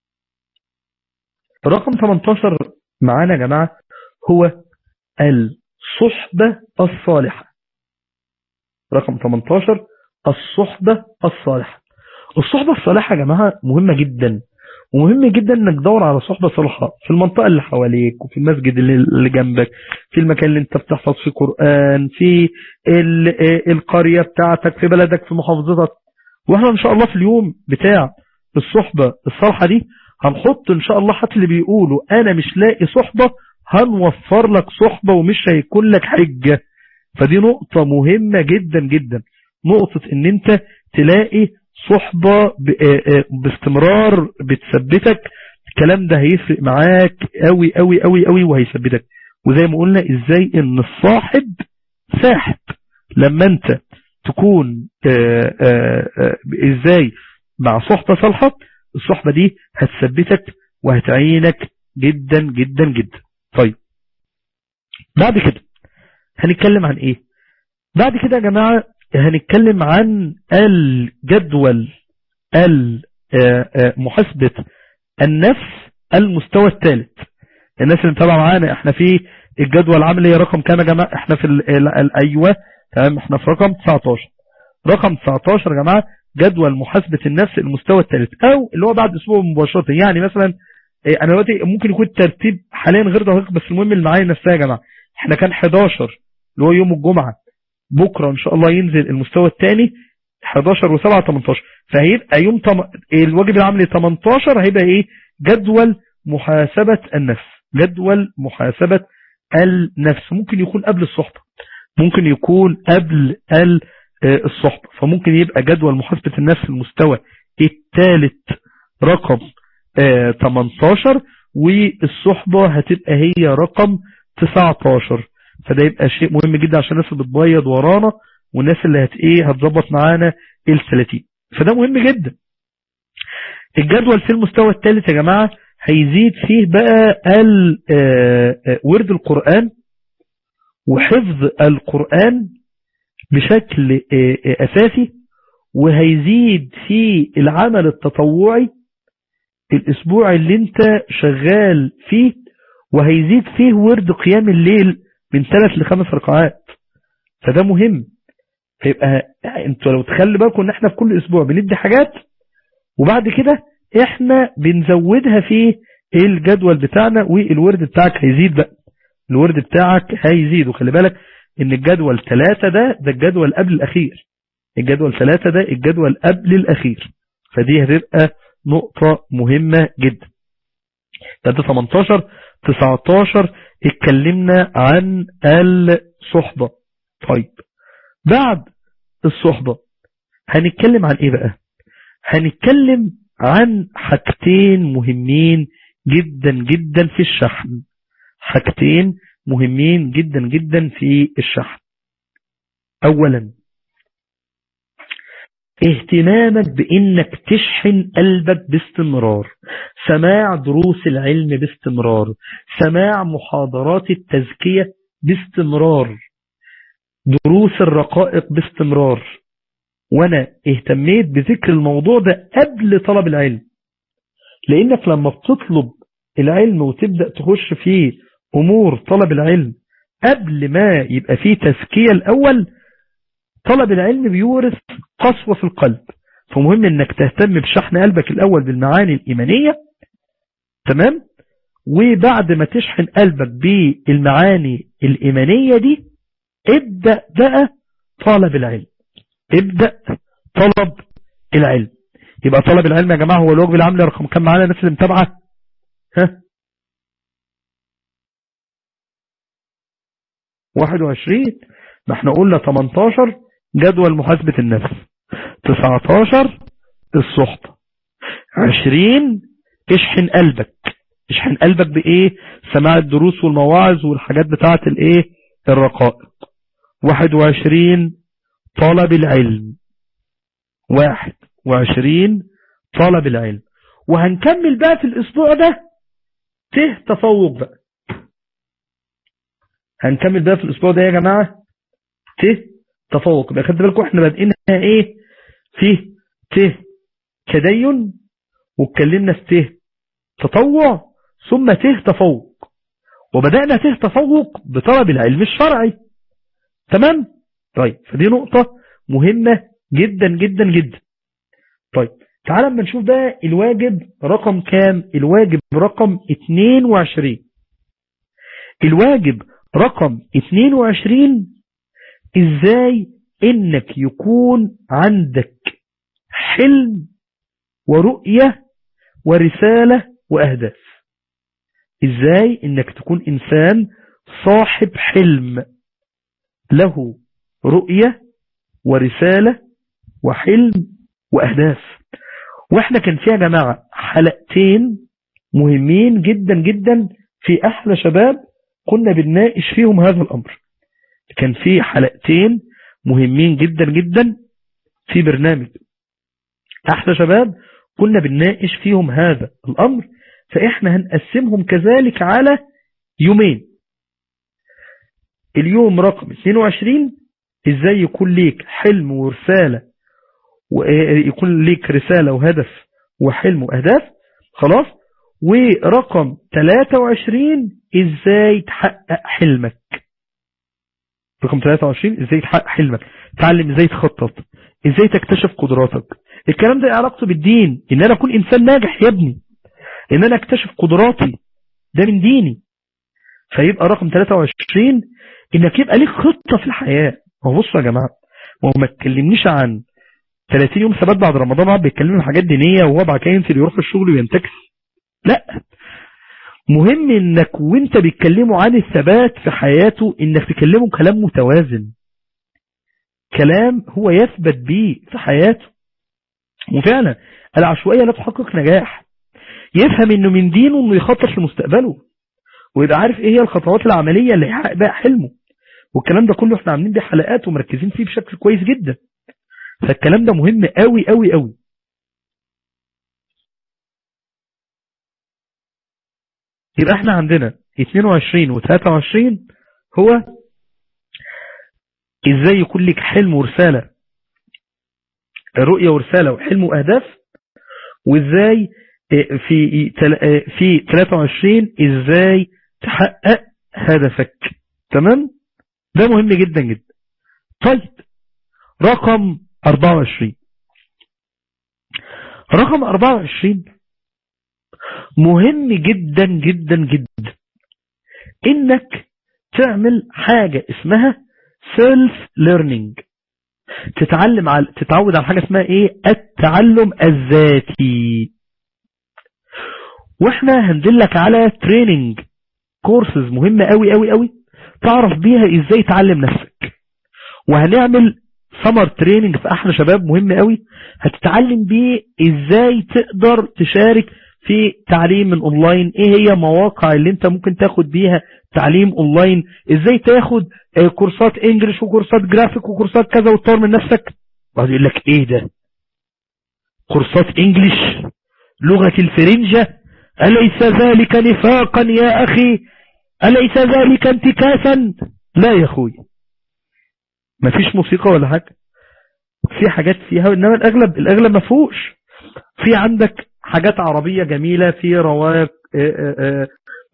S4: رقم 18 معانا يا جماعة هو الصحبة الصالحة رقم 18 الصحبة الصالحة الصحبة الصالحة يا جماعة مهمة جدا ومهم جدا انك تدور على صحبة صالحة في المنطقة اللي حواليك وفي المسجد اللي جنبك في المكان اللي انت بتحفظ فيه قرآن في القرية بتاعتك في بلدك في محافظتك واحنا ان شاء الله في اليوم بتاع الصحبة الصالحة دي هنحط ان شاء الله حتى اللي بيقولوا انا مش لاقي صحبة هنوفر لك صحبة ومش هيكون لك حجة فدي نقطة مهمة جدا جدا نقطة ان انت تلاقي صحبة باستمرار بتثبتك الكلام ده هيفرق معاك قوي قوي قوي قوي وهيثبتك وزي ما قلنا ازاي ان الصاحب ساحب لما انت تكون آآ آآ ازاي مع صحبة صالحة الصحبة دي هتثبتك وهتعينك جدا جدا جدا طيب بعد كده هنتكلم عن ايه بعد كده يا جماعة هنتكلم عن الجدول محاسبة النفس المستوى الثالث الناس اللي متابعه معانا احنا في الجدول العملي رقم كام يا جماعة احنا في الايوه تمام احنا في رقم 19 رقم 19 يا جماعة جدول محاسبة النفس المستوى الثالث او اللي هو بعد اسبوع مباشرة يعني مثلا انا دلوقتي ممكن يكون الترتيب حاليا غير دقيق بس المهم اللي معايا نفسها يا جماعة احنا كان 11 اللي هو يوم الجمعة بكرة ان شاء الله ينزل المستوى الثاني 11 و7 18 فهيبقى يوم طم... الواجب العملي 18 هيبقى ايه جدول محاسبة النفس جدول محاسبة النفس ممكن يكون قبل الصحبة ممكن يكون قبل الصحبة فممكن يبقى جدول محاسبة النفس المستوى الثالث رقم 18 والصحبة هتبقى هي رقم 19 فده يبقى شيء مهم جدا عشان الناس اللي بتبيض ورانا والناس اللي هت ايه هتظبط معانا ال 30 فده مهم جدا الجدول في المستوى الثالث يا جماعة هيزيد فيه بقى ورد القرآن وحفظ القرآن بشكل أساسي وهيزيد في العمل التطوعي الأسبوع اللي انت شغال فيه وهيزيد فيه ورد قيام الليل من ثلاث لخمس ركعات فده مهم فيبقى انتوا لو تخلي بالكم ان احنا في كل اسبوع بندي حاجات وبعد كده احنا بنزودها في الجدول بتاعنا والورد بتاعك هيزيد بقى الورد بتاعك هيزيد وخلي بالك ان الجدول ثلاثة ده ده الجدول قبل الاخير الجدول ثلاثة ده الجدول قبل الاخير فدي هتبقى نقطة مهمة جدا ده 18 19 اتكلمنا عن الصحبة طيب بعد الصحبة هنتكلم عن ايه بقى هنتكلم عن حاجتين مهمين جدا جدا في الشحن حاجتين مهمين جدا جدا في الشحن اولا اهتمامك بانك تشحن قلبك باستمرار سماع دروس العلم باستمرار سماع محاضرات التزكية باستمرار دروس الرقائق باستمرار وانا اهتميت بذكر الموضوع ده قبل طلب العلم لانك لما بتطلب العلم وتبدأ تخش في امور طلب العلم قبل ما يبقى فيه تزكية الاول طلب العلم بيورث قسوة في القلب فمهم انك تهتم بشحن قلبك الاول بالمعاني الايمانية تمام وبعد ما تشحن قلبك بالمعاني الايمانية دي ابدأ بقى طلب العلم ابدأ طلب العلم يبقى طلب العلم يا جماعة هو الواجب العملي رقم كم معانا الناس اللي متابعة ها 21 ما احنا قلنا 18 جدول محاسبة النفس 19 الصحبة 20 اشحن قلبك اشحن قلبك بايه سماع الدروس والمواعظ والحاجات بتاعة الايه الرقائق 21 طلب العلم 21 طلب العلم وهنكمل بقى في الاسبوع ده ته تفوق بقى هنكمل بقى في الاسبوع ده يا جماعة ته تفوق بقى خدت بالكم احنا بادئينها ايه فيه ته تدين واتكلمنا في ته تطوع ثم ته تفوق وبدأنا ته تفوق بطلب العلم الشرعي تمام طيب فدي نقطة مهمة جدا جدا جدا طيب تعال اما نشوف بقى الواجب رقم كام الواجب رقم 22 الواجب رقم 22 ازاي انك يكون عندك حلم ورؤية ورسالة واهداف ازاي انك تكون انسان صاحب حلم له رؤية ورسالة وحلم واهداف واحنا كان فيها جماعة حلقتين مهمين جدا جدا في احلى شباب كنا بنناقش فيهم هذا الامر كان في حلقتين مهمين جدا جدا في برنامج احلى شباب كنا بنناقش فيهم هذا الامر فاحنا هنقسمهم كذلك على يومين اليوم رقم 22 ازاي يكون ليك حلم ورسالة ويكون ليك رسالة وهدف وحلم واهداف خلاص ورقم 23 ازاي تحقق حلمك رقم 23 ازاي تحقق حلمك تعلم ازاي تخطط ازاي تكتشف قدراتك الكلام ده علاقته بالدين ان انا اكون انسان ناجح يا ابني ان انا اكتشف قدراتي ده من ديني فيبقى رقم 23 انك يبقى ليك خطة في الحياة ما بصوا يا جماعة ما هو ما تكلمنيش عن 30 يوم ثبات بعد رمضان بعد بيتكلموا عن حاجات دينية وهو بعد كده ينزل يروح الشغل وينتكس لا مهم انك وانت بيتكلموا عن الثبات في حياته انك تكلمه كلام متوازن كلام هو يثبت بيه في حياته وفعلا العشوائية لا تحقق نجاح يفهم انه من دينه انه يخطط لمستقبله ويبقى عارف ايه هي الخطوات العملية اللي يحقق بقى حلمه والكلام ده كله احنا عاملين بيه حلقات ومركزين فيه بشكل كويس جدا فالكلام ده مهم قوي قوي قوي يبقى احنا عندنا 22 و 23 هو ازاي يكون لك حلم ورسالة رؤية ورسالة وحلم واهداف وازاي في في 23 ازاي تحقق هدفك تمام ده مهم جدا جدا طيب رقم 24 رقم 24 مهم جدا جدا جدا انك تعمل حاجة اسمها سيلف ليرنينج تتعلم على تتعود على حاجة اسمها ايه التعلم الذاتي واحنا هندلك على تريننج كورسز مهمة قوي قوي قوي تعرف بيها ازاي تعلم نفسك وهنعمل سمر تريننج في احلى شباب مهم قوي هتتعلم بيه ازاي تقدر تشارك في تعليم من اونلاين ايه هي مواقع اللي انت ممكن تاخد بيها تعليم اونلاين ازاي تاخد آه، كورسات انجليش وكورسات جرافيك وكورسات كذا وتطور من نفسك وقعد يقول لك ايه ده كورسات انجليش لغة الفرنجة أليس ذلك نفاقا يا أخي أليس ذلك انتكاسا لا يا أخوي مفيش موسيقى ولا حاجة في حاجات فيها إنما الأغلب الأغلب ما فيهوش في عندك حاجات عربية جميلة في رواق آه، آه،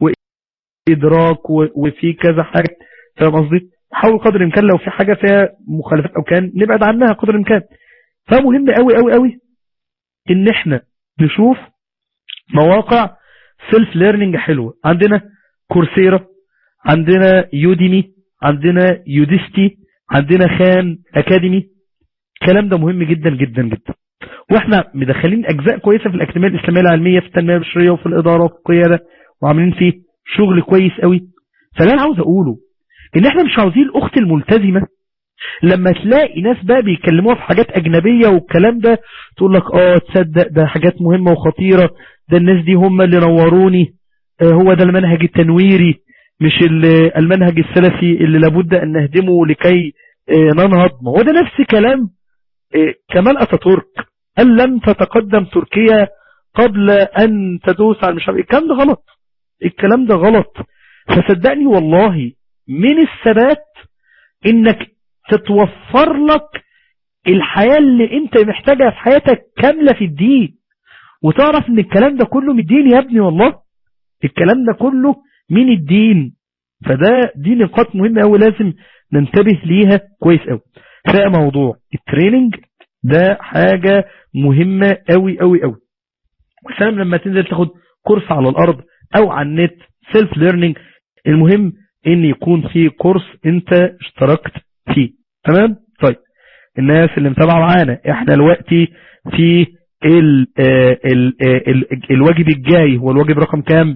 S4: وإدراك و- وفي كذا حاجة فاهم قصدي حاول قدر الإمكان لو في حاجة فيها مخالفات أو كان نبعد عنها قدر الإمكان فمهم قوي قوي قوي إن إحنا نشوف مواقع سيلف ليرنينج حلوة عندنا كورسيرا عندنا يوديمي عندنا يوديستي عندنا خان اكاديمي الكلام ده مهم جدا جدا جدا واحنا مدخلين اجزاء كويسة في الاكاديمية الاسلامية العلمية في التنمية البشرية وفي الادارة وفي القيادة وعاملين فيه شغل كويس قوي فاللي انا عاوز اقوله ان احنا مش عاوزين الاخت الملتزمة لما تلاقي ناس بقى بيكلموها في حاجات اجنبية والكلام ده تقول لك اه تصدق ده حاجات مهمة وخطيرة ده الناس دي هم اللي نوروني آه هو ده المنهج التنويري مش ال- المنهج السلفي اللي لابد ان نهدمه لكي آه ننهض ما هو ده نفس كلام آه كمال اتاتورك قال لن تتقدم تركيا قبل ان تدوس على مش عارف إيه. الكلام ده غلط الكلام ده غلط فصدقني والله من الثبات انك تتوفر لك الحياة اللي انت محتاجها في حياتك كاملة في الدين وتعرف ان الكلام ده كله من الدين يا ابني والله الكلام ده كله من الدين فده دي نقاط مهمة قوي لازم ننتبه ليها كويس قوي فموضوع التريننج ده حاجة مهمة قوي قوي قوي وسلام لما تنزل تاخد كورس على الارض او على النت سيلف ليرنينج المهم ان يكون في كورس انت اشتركت فيه تمام طيب الناس اللي متابعه معانا احنا دلوقتي في ال ال ال الواجب الجاي هو الواجب رقم كام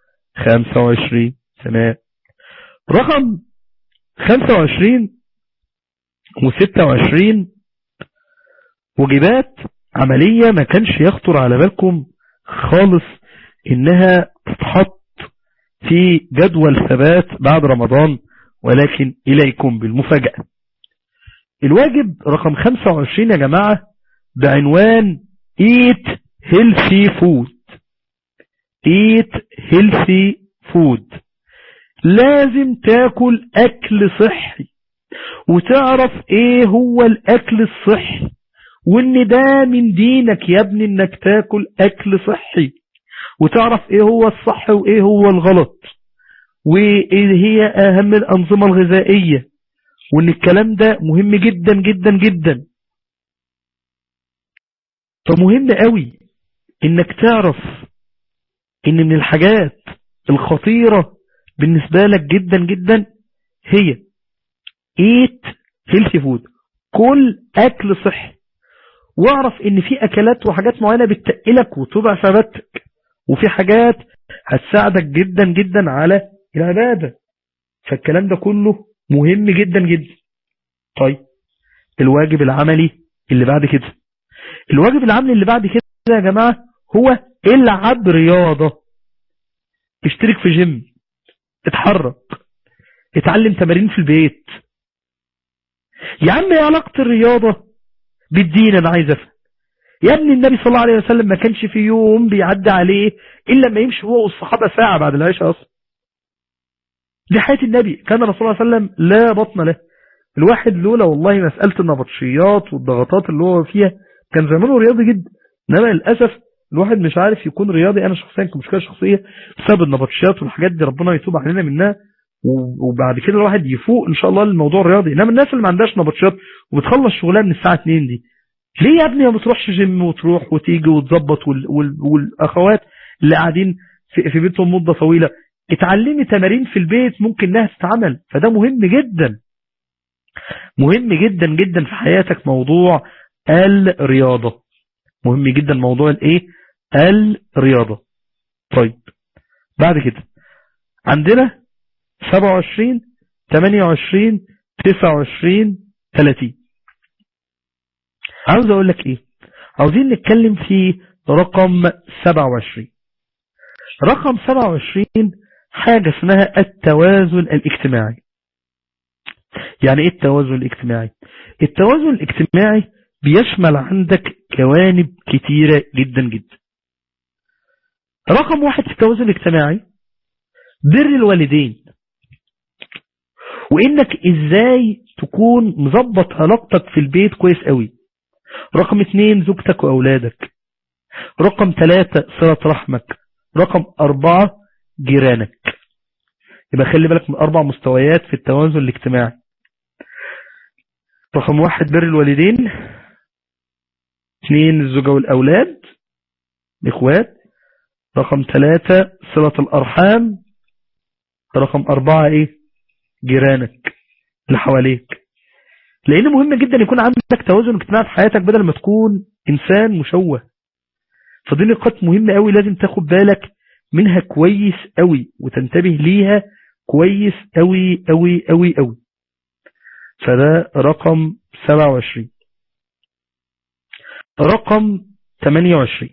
S4: 25 تمام رقم 25 و26 واجبات عملية ما كانش يخطر على بالكم خالص انها تتحط في جدول ثبات بعد رمضان ولكن اليكم بالمفاجأة الواجب رقم 25 يا جماعة بعنوان eat healthy food eat healthy food لازم تاكل اكل صحي وتعرف ايه هو الاكل الصحي وان ده من دينك يا ابني انك تاكل اكل صحي وتعرف ايه هو الصح وايه هو الغلط وايه هي اهم الانظمة الغذائية وان الكلام ده مهم جدا جدا جدا فمهم قوي انك تعرف ان من الحاجات الخطيرة بالنسبة لك جدا جدا هي eat healthy food كل اكل صحي واعرف ان في اكلات وحاجات معينة بتقلك وتبع ثباتك وفي حاجات هتساعدك جدا جدا على العبادة فالكلام ده كله مهم جدا جدا طيب الواجب العملي اللي بعد كده الواجب العملي اللي بعد كده يا جماعة هو العب رياضة اشترك في جيم اتحرك اتعلم تمارين في البيت يا عم ايه علاقة الرياضة بالدين انا عايز افهم يا ابني النبي صلى الله عليه وسلم ما كانش في يوم بيعدي عليه الا ما يمشي هو والصحابة ساعة بعد العشاء اصلا دي حياة النبي كان الرسول صلى الله عليه وسلم لا بطن له الواحد لولا والله مسألة النبطشيات والضغطات اللي هو فيها كان زمانه رياضي جدا انما للأسف الواحد مش عارف يكون رياضي انا شخصيا كمشكلة شخصية بسبب النبطشيات والحاجات دي ربنا يتوب علينا منها وبعد كده الواحد يفوق ان شاء الله للموضوع الرياضي انما الناس اللي ما عندهاش نبطشيات وبتخلص شغلها من الساعة 2 دي ليه يا ابني ما بتروحش جيم وتروح وتيجي وتظبط وال... وال... والاخوات اللي قاعدين في... في بيتهم مدة طويلة اتعلمي تمارين في البيت ممكن انها تتعمل فده مهم جدا مهم جدا جدا في حياتك موضوع الرياضة مهم جدا موضوع الايه الرياضة طيب بعد كده عندنا 27 28 29 30 عاوز اقول لك ايه عاوزين نتكلم في رقم 27 رقم 27 حاجة اسمها التوازن الاجتماعي يعني ايه التوازن الاجتماعي التوازن الاجتماعي بيشمل عندك جوانب كتيرة جدا جدا رقم واحد في التوازن الاجتماعي بر الوالدين وانك ازاي تكون مظبط علاقتك في البيت كويس قوي رقم اتنين زوجتك واولادك رقم ثلاثة صلة رحمك رقم اربعة جيرانك يبقى خلي بالك من اربع مستويات في التوازن الاجتماعي رقم واحد بر الوالدين اثنين الزوجة والاولاد الاخوات رقم ثلاثة صلة الارحام رقم اربعة ايه جيرانك اللي حواليك لان مهم جدا يكون عندك توازن اجتماعي في حياتك بدل ما تكون انسان مشوه فدي نقاط مهمة قوي لازم تاخد بالك منها كويس قوي وتنتبه ليها كويس قوي قوي قوي قوي فده رقم 27 رقم 28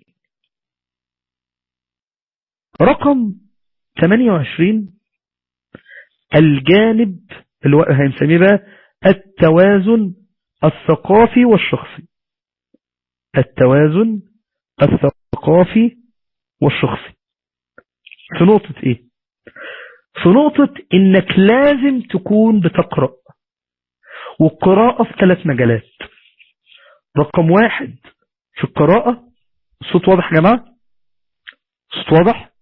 S4: رقم 28 الجانب اللي هو هنسميه بقى التوازن الثقافي والشخصي التوازن الثقافي والشخصي في نقطة ايه في نقطة انك لازم تكون بتقرأ والقراءة في ثلاث مجالات رقم واحد في القراءة الصوت واضح يا جماعة الصوت واضح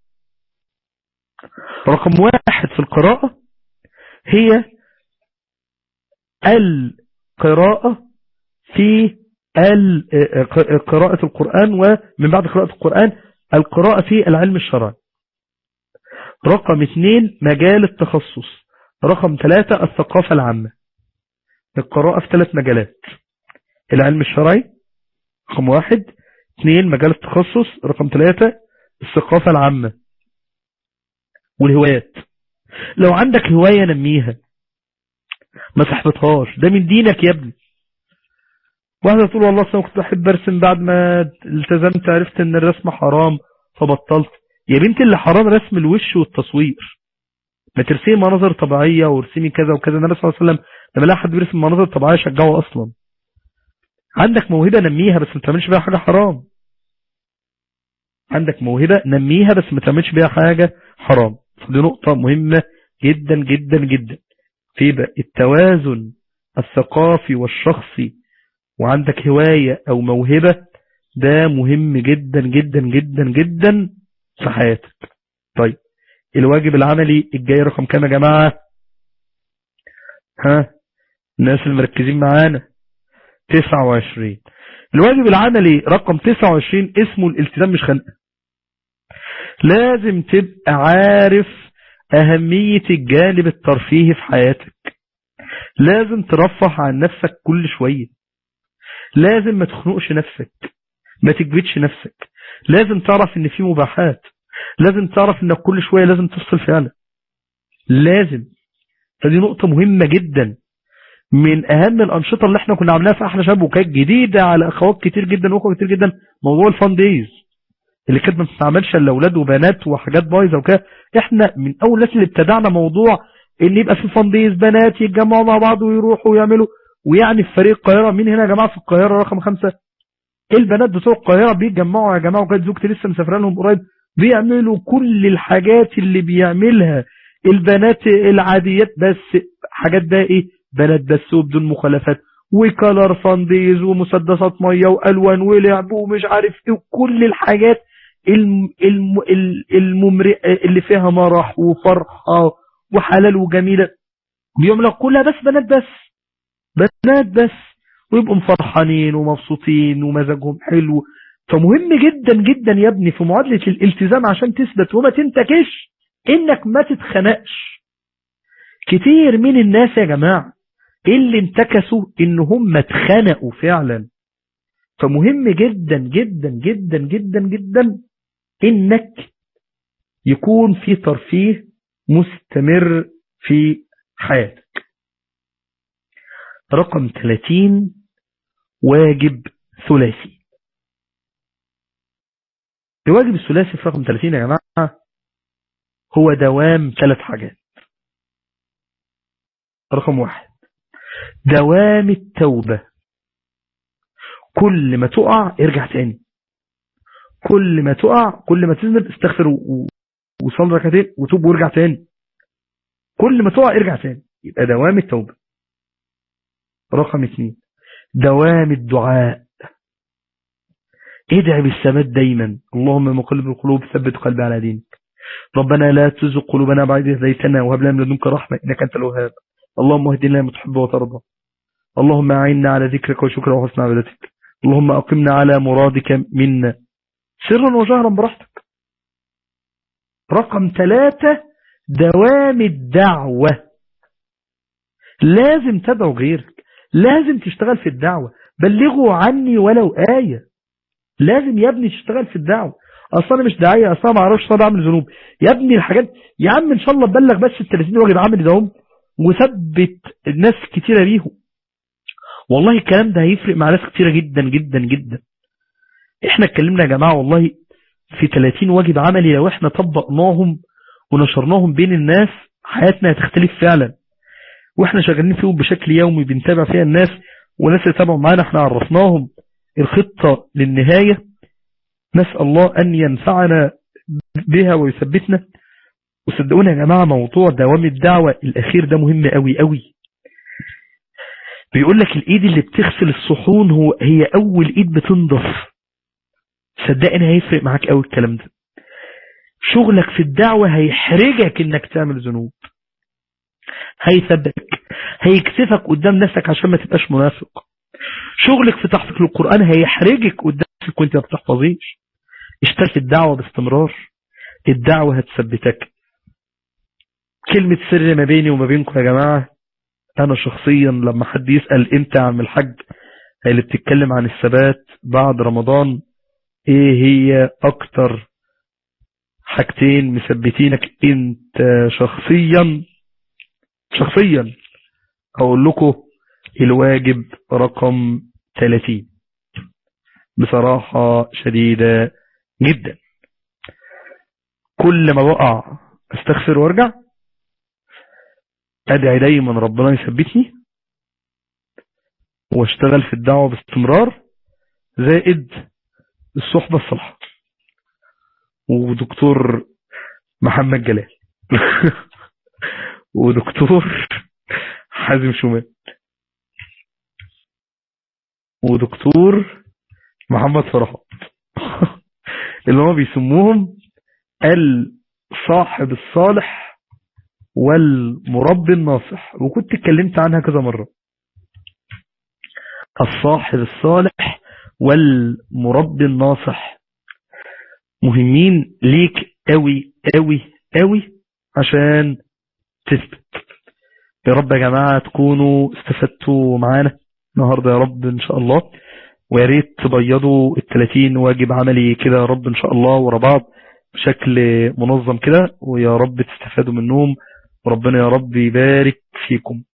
S4: رقم واحد في القراءة هي القراءة في قراءة القرآن ومن بعد قراءة القرآن القراءة في العلم الشرعي رقم اثنين مجال التخصص رقم ثلاثة الثقافة العامة القراءة في ثلاث مجالات العلم الشرعي رقم واحد اثنين مجال التخصص رقم ثلاثة الثقافة العامة والهوايات لو عندك هواية نميها ما تحبطهاش ده من دينك يا ابني واحدة تقول والله اصلا كنت بحب ارسم بعد ما التزمت عرفت ان الرسم حرام فبطلت يا بنتي اللي حرام رسم الوش والتصوير ما ترسمي مناظر طبيعية وارسمي كذا وكذا النبي صلى الله عليه وسلم لما لا حد بيرسم مناظر طبيعية شجعه اصلا عندك موهبة نميها بس ما تعملش بيها حاجة حرام عندك موهبة نميها بس ما تعملش بيها حاجة حرام دي نقطة مهمة جدا جدا جدا في بقى التوازن الثقافي والشخصي وعندك هواية او موهبة ده مهم جدا جدا جدا جدا في حياتك طيب الواجب العملي الجاي رقم كام يا جماعة ها الناس المركزين معانا 29 الواجب العملي رقم 29 اسمه الالتزام مش خنقة لازم تبقى عارف أهمية الجانب الترفيهي في حياتك لازم ترفه عن نفسك كل شوية لازم ما تخنقش نفسك ما تكبتش نفسك لازم تعرف ان في مباحات لازم تعرف انك كل شوية لازم تفصل فعلا لازم فدي نقطة مهمة جدا من اهم الانشطة اللي احنا كنا عاملاها في احلى شباب وكانت جديدة على اخوات كتير جدا واخوات كتير جدا موضوع الفان دايز اللي كانت ما بتستعملش الا اولاد وبنات وحاجات بايظه وكده احنا من اول الناس اللي ابتدعنا موضوع ان يبقى في فان دايز بنات يتجمعوا مع بعض ويروحوا ويعملوا ويعني في فريق القاهره مين هنا يا جماعه في القاهره رقم خمسة البنات بتوع القاهره بيتجمعوا يا جماعه وكانت زوجتي لسه مسافره لهم قريب بيعملوا كل الحاجات اللي بيعملها البنات العاديات بس حاجات بقى ايه بنات بس وبدون مخالفات وكلر فانديز ومسدسات ميه والوان ولعب ومش عارف ايه وكل الحاجات الم الم الممرئه اللي فيها مرح وفرحه وحلال وجميله بيعملوا كلها بس بنات بس بنات بس ويبقوا مفرحانين ومبسوطين ومزاجهم حلو فمهم جدا جدا يا ابني في معادلة الالتزام عشان تثبت وما تنتكش انك ما تتخنقش كتير من الناس يا جماعة اللي انتكسوا ان هم اتخنقوا فعلا فمهم جدا جدا جدا جدا جدا انك يكون في ترفيه مستمر في حياتك رقم 30 واجب ثلاثي الواجب الثلاثي في رقم 30 يا جماعة هو دوام ثلاث حاجات رقم واحد دوام التوبة كل ما تقع ارجع تاني كل ما تقع كل ما تذنب استغفر وصل ركعتين وتوب وارجع تاني كل ما تقع ارجع تاني يبقى دوام التوبة رقم اثنين دوام الدعاء ادعي بالثبات دايما اللهم مقلب القلوب ثبت قلبي على دينك ربنا لا تزغ قلوبنا بعد إذ هديتنا وهب لنا من لدنك رحمة إنك أنت الوهاب اللهم اهدنا لما تحب وترضى اللهم أعنا على ذكرك وشكرك وحسن عبادتك اللهم أقمنا على مرادك منا سرا وجهرا براحتك رقم ثلاثة دوام الدعوة لازم تدعو غيرك لازم تشتغل في الدعوة بلغوا عني ولو آية لازم يا ابني تشتغل في الدعوة اصلا مش داعية اصلا ما اعرفش صار اعمل ذنوب يا ابني الحاجات يا عم ان شاء الله تبلغ بس ال 30 واجب عمل ده وثبت الناس كتيرة ليهم والله الكلام ده هيفرق مع ناس كتيرة جدا جدا جدا احنا اتكلمنا يا جماعة والله في 30 واجب عملي لو احنا طبقناهم ونشرناهم بين الناس حياتنا هتختلف فعلا واحنا شغالين فيهم بشكل يومي بنتابع فيها الناس وناس اللي تابعوا معانا احنا عرفناهم الخطة للنهاية نسأل الله أن ينفعنا بها ويثبتنا وصدقونا يا جماعة موضوع دوام الدعوة الأخير ده مهم قوي قوي بيقول لك الإيد اللي بتغسل الصحون هو هي أول إيد بتنضف صدقني هيفرق معاك قوي الكلام ده شغلك في الدعوة هيحرجك انك تعمل ذنوب هيثبتك هيكسفك قدام نفسك عشان ما تبقاش منافق شغلك في تحفيظ القرآن هيحرجك قدام نفسك وانت ما بتحفظيش اشتغل في الدعوة باستمرار الدعوة هتثبتك كلمة سر ما بيني وما بينكم يا جماعة انا شخصيا لما حد يسأل امتى اعمل الحج اللي بتتكلم عن الثبات بعد رمضان ايه هي اكتر حاجتين مثبتينك انت شخصيا شخصيا اقول لكم الواجب رقم 30 بصراحة شديدة جدا كل ما بقع استغفر وارجع ادعي دايما ربنا يثبتني واشتغل في الدعوة باستمرار زائد الصحبة الصالحة ودكتور محمد جلال ودكتور حازم شومان ودكتور محمد فرحات اللي هما بيسموهم الصاحب الصالح والمربي الناصح وكنت اتكلمت عنها كذا مرة الصاحب الصالح والمربي الناصح مهمين ليك قوي قوي قوي عشان تثبت يا رب يا جماعة تكونوا استفدتوا معانا النهاردة يا رب ان شاء الله ويا ريت تبيضوا ال 30 واجب عملي كده يا رب ان شاء الله ورا بعض بشكل منظم كده ويا رب تستفادوا منهم وربنا يا رب يبارك فيكم